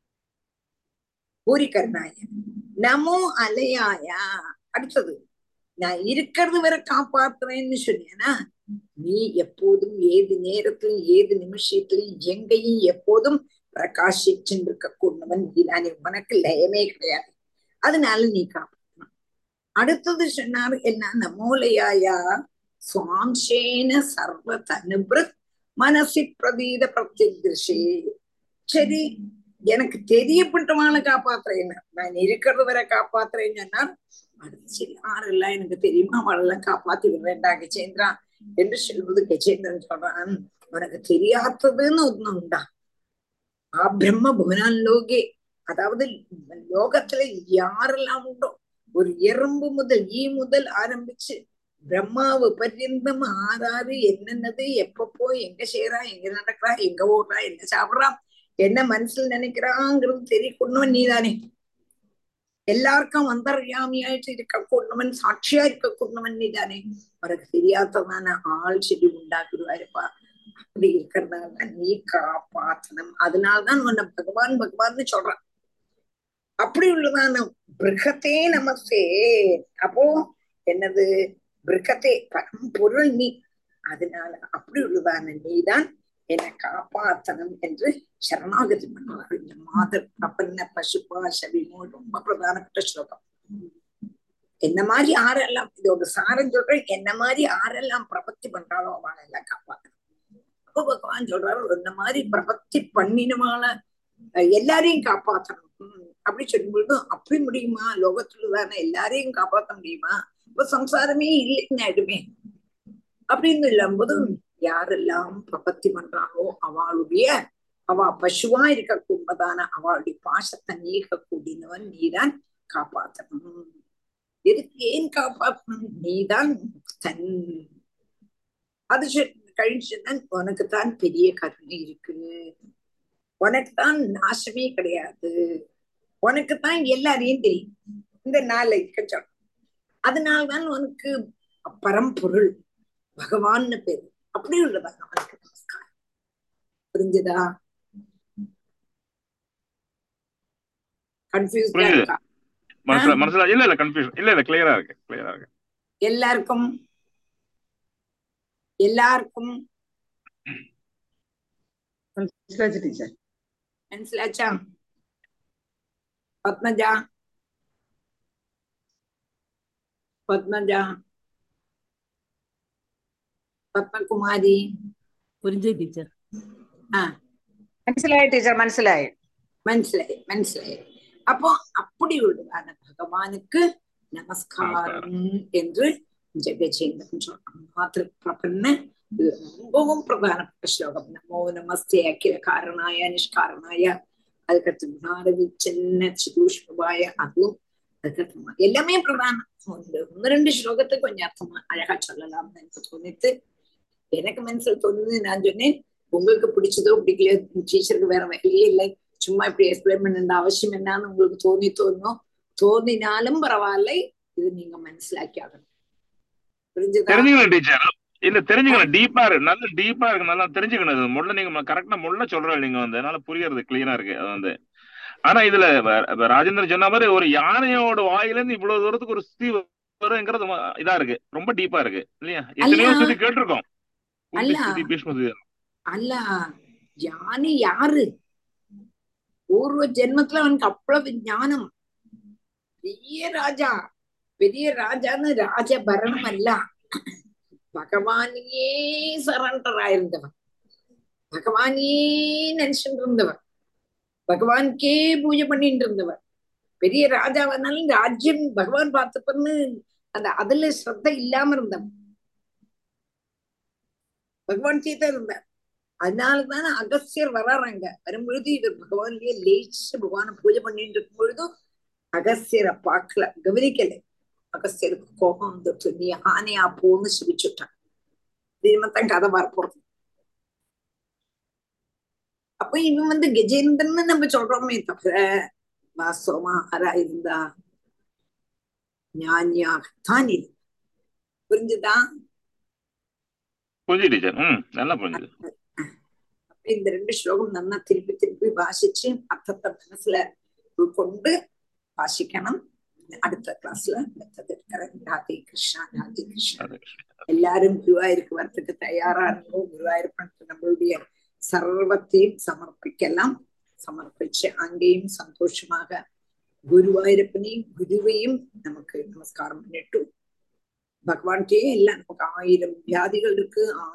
பூரி கருணாய நமோ அலையாயா அடுத்தது நான் இருக்கிறது வரை காப்பாத்துறேன்னு சொன்னேன்னா நீ எப்போதும் ஏது நேரத்தில் ஏது நிமிஷத்தில் எங்கேயும் எப்போதும் பிரகாசிச்சுருக்க கூடவன் நீதானே உனக்கு லயமே கிடையாது அதனால நீ காப்பாற்றணும் அடுத்தது சொன்னார் என்ன நமோலையாயா சுவாம்சேன சர்வ தனுபிரத் மனசி பிரதீத பிரத்யதிருஷே சரி எனக்கு தெரியப்பட்டவாளை காப்பாத்துறேன் நான் இருக்கிறது வரை காப்பாத்துறேன்னு சொன்னார் சரி யாரெல்லாம் எனக்கு தெரியுமா அவளெல்லாம் காப்பாத்தி விடுறேன்டா கஜேந்திரா என்று சொல்வது கஜேந்திரன் சொல்றான் உனக்கு தெரியாததுன்னு ஒண்ணு உண்டா ஆ பிரம்ம புவனான் லோகே அதாவது லோகத்துல யாரெல்லாம் உண்டோ ஒரு எறும்பு முதல் ஈ முதல் ஆரம்பிச்சு பிரம்மாவு பர்யந்தம் ஆறாறு என்னென்னது எப்பப்போ எங்க செய்யறா எங்க நடக்கிறா எங்க ஓடுறா என்ன சாப்பிடுறா என்ன மனசுல நினைக்கிறாங்கிறது தெரியக்கூடவன் நீதானே எல்லாருக்கும் அந்தர்யாமியாயிட்டு இருக்க கூடவன் சாட்சியா இருக்க கூடவன் நீதானே உனக்கு தெரியாததான ஆள் செடி உண்டாக்குவாருப்பா அப்படி இருக்கிறதுனால நீ காப்பாத்தணும் அதனால்தான் உன்னை பகவான் பகவான்னு சொல்றான் அப்படி உள்ளதான பிருகத்தே நமஸ்தே அப்போ என்னது பிருகத்தே பரம்பொருள் நீ அதனால அப்படி உள்ளதான நீதான் என்னை காப்பாத்தணும் என்று சரணாகதி பண்ணுவார் இந்த மாதர் பிரபன்ன பசுபா சபிமோ ரொம்ப பிரதானப்பட்ட ஸ்லோகம் என்ன மாதிரி ஆரெல்லாம் இதோட சாரம் சொல்றேன் என்ன மாதிரி ஆரெல்லாம் பிரபத்தி பண்றாளோ அவளை எல்லாம் காப்பாத்தணும் அப்போ பகவான் சொல்றாரு இந்த மாதிரி பிரபத்தி பண்ணினவாள எல்லாரையும் காப்பாத்தணும் உம் அப்படி சொல்லும்பொழுது அப்படி முடியுமா லோகத்துல தானே எல்லாரையும் காப்பாத்த முடியுமா இப்ப சம்சாரமே இல்லைன்னு ஆயிடுமே அப்படின்னு இல்லாம்போது யாரெல்லாம் பிரபத்தி பண்றாங்களோ அவளுடைய அவ பசுவா இருக்கக்கூடதான அவளுடைய பாசத்தை நீக்கக்கூடியவன் நீதான் காப்பாத்தணும் எதுக்கு ஏன் காப்பாற்றணும் நீதான் தன் அது கழிச்சுதான் உனக்குத்தான் பெரிய கருணை இருக்கு உனக்குத்தான் நாசமே கிடையாது உனக்குத்தான் எல்லாரையும் தெரியும் இந்த நாளை சொல்ற அதனால்தான் உனக்கு பரம்பொருள் பகவான்னு பேரு அப்படி உள்ளதா அவனுக்கு நமஸ்காரம் புரிஞ்சுதா கன்ஃபியூஸ்டா புரியுது. இருக்கா மனசுல மனசுல இல்ல இல்ல கன்ஃபியூஷன் இல்ல இல்ல கிளியரா இருக்கு கிளியரா இருக்கு எல்லாருக்கும் எல்லாருக்கும் മനസ്സിലാച്ചു ടീച്ചർ മനസ്സിലാച്ചാ പത്മജ പത്മജ പത്മകുമാരി புரிஞ்சு டீச்சர் ആ മനസ്സിലായി ടീച്ചർ മനസ്സിലായി മനസ്സിലായി മനസ്സിലായി அப்போ அப்படி உள்ளதான பகவானுக்கு நமஸ்காரம் என்று ஜெகஜேந்திரன் சொல்றான் மாத்திரு பிரபன்ன இது ரொம்பவும் பிரதானப்பட்ட ஸ்லோகம் நமோ நமஸ்தே அகில காரணாய நிஷ்காரணாய அதுக்கடுத்து குணாரவி சின்ன சிதூஷ்மாய அதுவும் அதுக்கடுத்து எல்லாமே பிரதானம் ஒன்று ஒன்னு ரெண்டு ஸ்லோகத்துக்கு கொஞ்சம் அர்த்தமா அழகா சொல்லலாம்னு எனக்கு தோணித்து எனக்கு மனசுல தோணுது நான் சொன்னேன் உங்களுக்கு பிடிச்சதோ பிடிக்கலையோ டீச்சருக்கு வேற வேலையே இல்லை சும்மா இப்படி எக்ஸ்பிளைன் பண்ண அவசியம் என்னன்னு உங்களுக்கு தோணி தோணும் தோணினாலும் பரவாயில்லை இது நீங்க மனசிலாக்கி ஆகணும் புரிஞ்சுதா தெரிஞ்சுக்கணும் டீச்சர் இல்ல தெரிஞ்சுக்கணும் டீப்பா இருக்கு நல்ல டீப்பா இருக்கு நல்லா தெரிஞ்சுக்கணும் இது முள்ள நீங்க கரெக்டா முள்ள சொல்றேன் நீங்க வந்து அதனால புரியறது கிளியரா இருக்கு அது வந்து ஆனா இதுல வ- வ- ராஜேந்திரன் சொன்ன மாதிரி ஒரு யானையோட வாயில இருந்து இவ்வளவு தூரத்துக்கு ஒரு சுத்தி வருங்கிறது ம- இதா இருக்கு ரொம்ப டீப்பா இருக்கு இல்லையா எத்தனையோ அல்ல. சுத்தி கேட்டிருக்கோம் குந்தி அல்ல. ஸ்துதி பீஷ்ம ஸ்துதி. அல்ல யானை யாரு பூர்வ ஜென்மத்துல அவனுக்கு அவ்வளவு ஞானம் பெரிய ராஜா பெரிய ராஜான்னு ராஜபரணம் அல்ல பகவானையே சரண்டர் ஆயிருந்தவன் பகவானையே நினைச்சுட்டு இருந்தவன் பகவானுக்கே பூஜை பண்ணிட்டு இருந்தவன் பெரிய ராஜாவனாலும் ராஜ்யம் பகவான் பார்த்துப்பன்னு அந்த அதுல ஸ்ரத்த இல்லாம இருந்தவன் பகவான் சீதா இருந்தார் அதனாலதானே அகஸ்தியர் வராறாங்க வரும்பொழுது இவர் பகவான்லயே லேச்சு பகவானை பூஜை பண்ணிட்டு இருக்கும் பொழுதும் அகஸ்தியரை பார்க்கல கவனிக்கல அகஸ்தியருக்கு கோபம் வந்துட்டு நீ ஆனையா போன்னு சுபிச்சுட்டான் திரும்பத்தான் கதை வரப்போறது அப்ப இவன் வந்து கஜேந்திரன்னு நம்ம சொல்றோமே தவிர வாஸ்தவமா ஆரா இருந்தா ஞானியாகத்தான் இருந்தா புரிஞ்சுதா புரிஞ்சு டீச்சர் ம் நல்லா புரிஞ்சுது இந்த ரெண்டு ஸ்லோகம் நல்லா திருப்பி திருப்பி வாசிச்சு அர்த்தத்தை மனசுல உள்கொண்டு வாசிக்கணும் அடுத்த கிளாஸ்ல மத்தது இருக்கிறேன் ராதே கிருஷ்ணா ராதே கிருஷ்ணா எல்லாரும் குருவாயிருக்கு வரத்துக்கு தயாரா இருக்கணும் குருவாயிருப்பனுக்கு நம்மளுடைய சர்வத்தையும் சமர்ப்பிக்கலாம் சமர்ப்பிச்சு அங்கேயும் சந்தோஷமாக குருவாயிருப்பனையும் குருவையும் நமக்கு நமஸ்காரம் பண்ணிட்டு பகவான்கிட்டயே எல்லாம் நமக்கு ஆயிரம் வியாதிகள் இருக்கு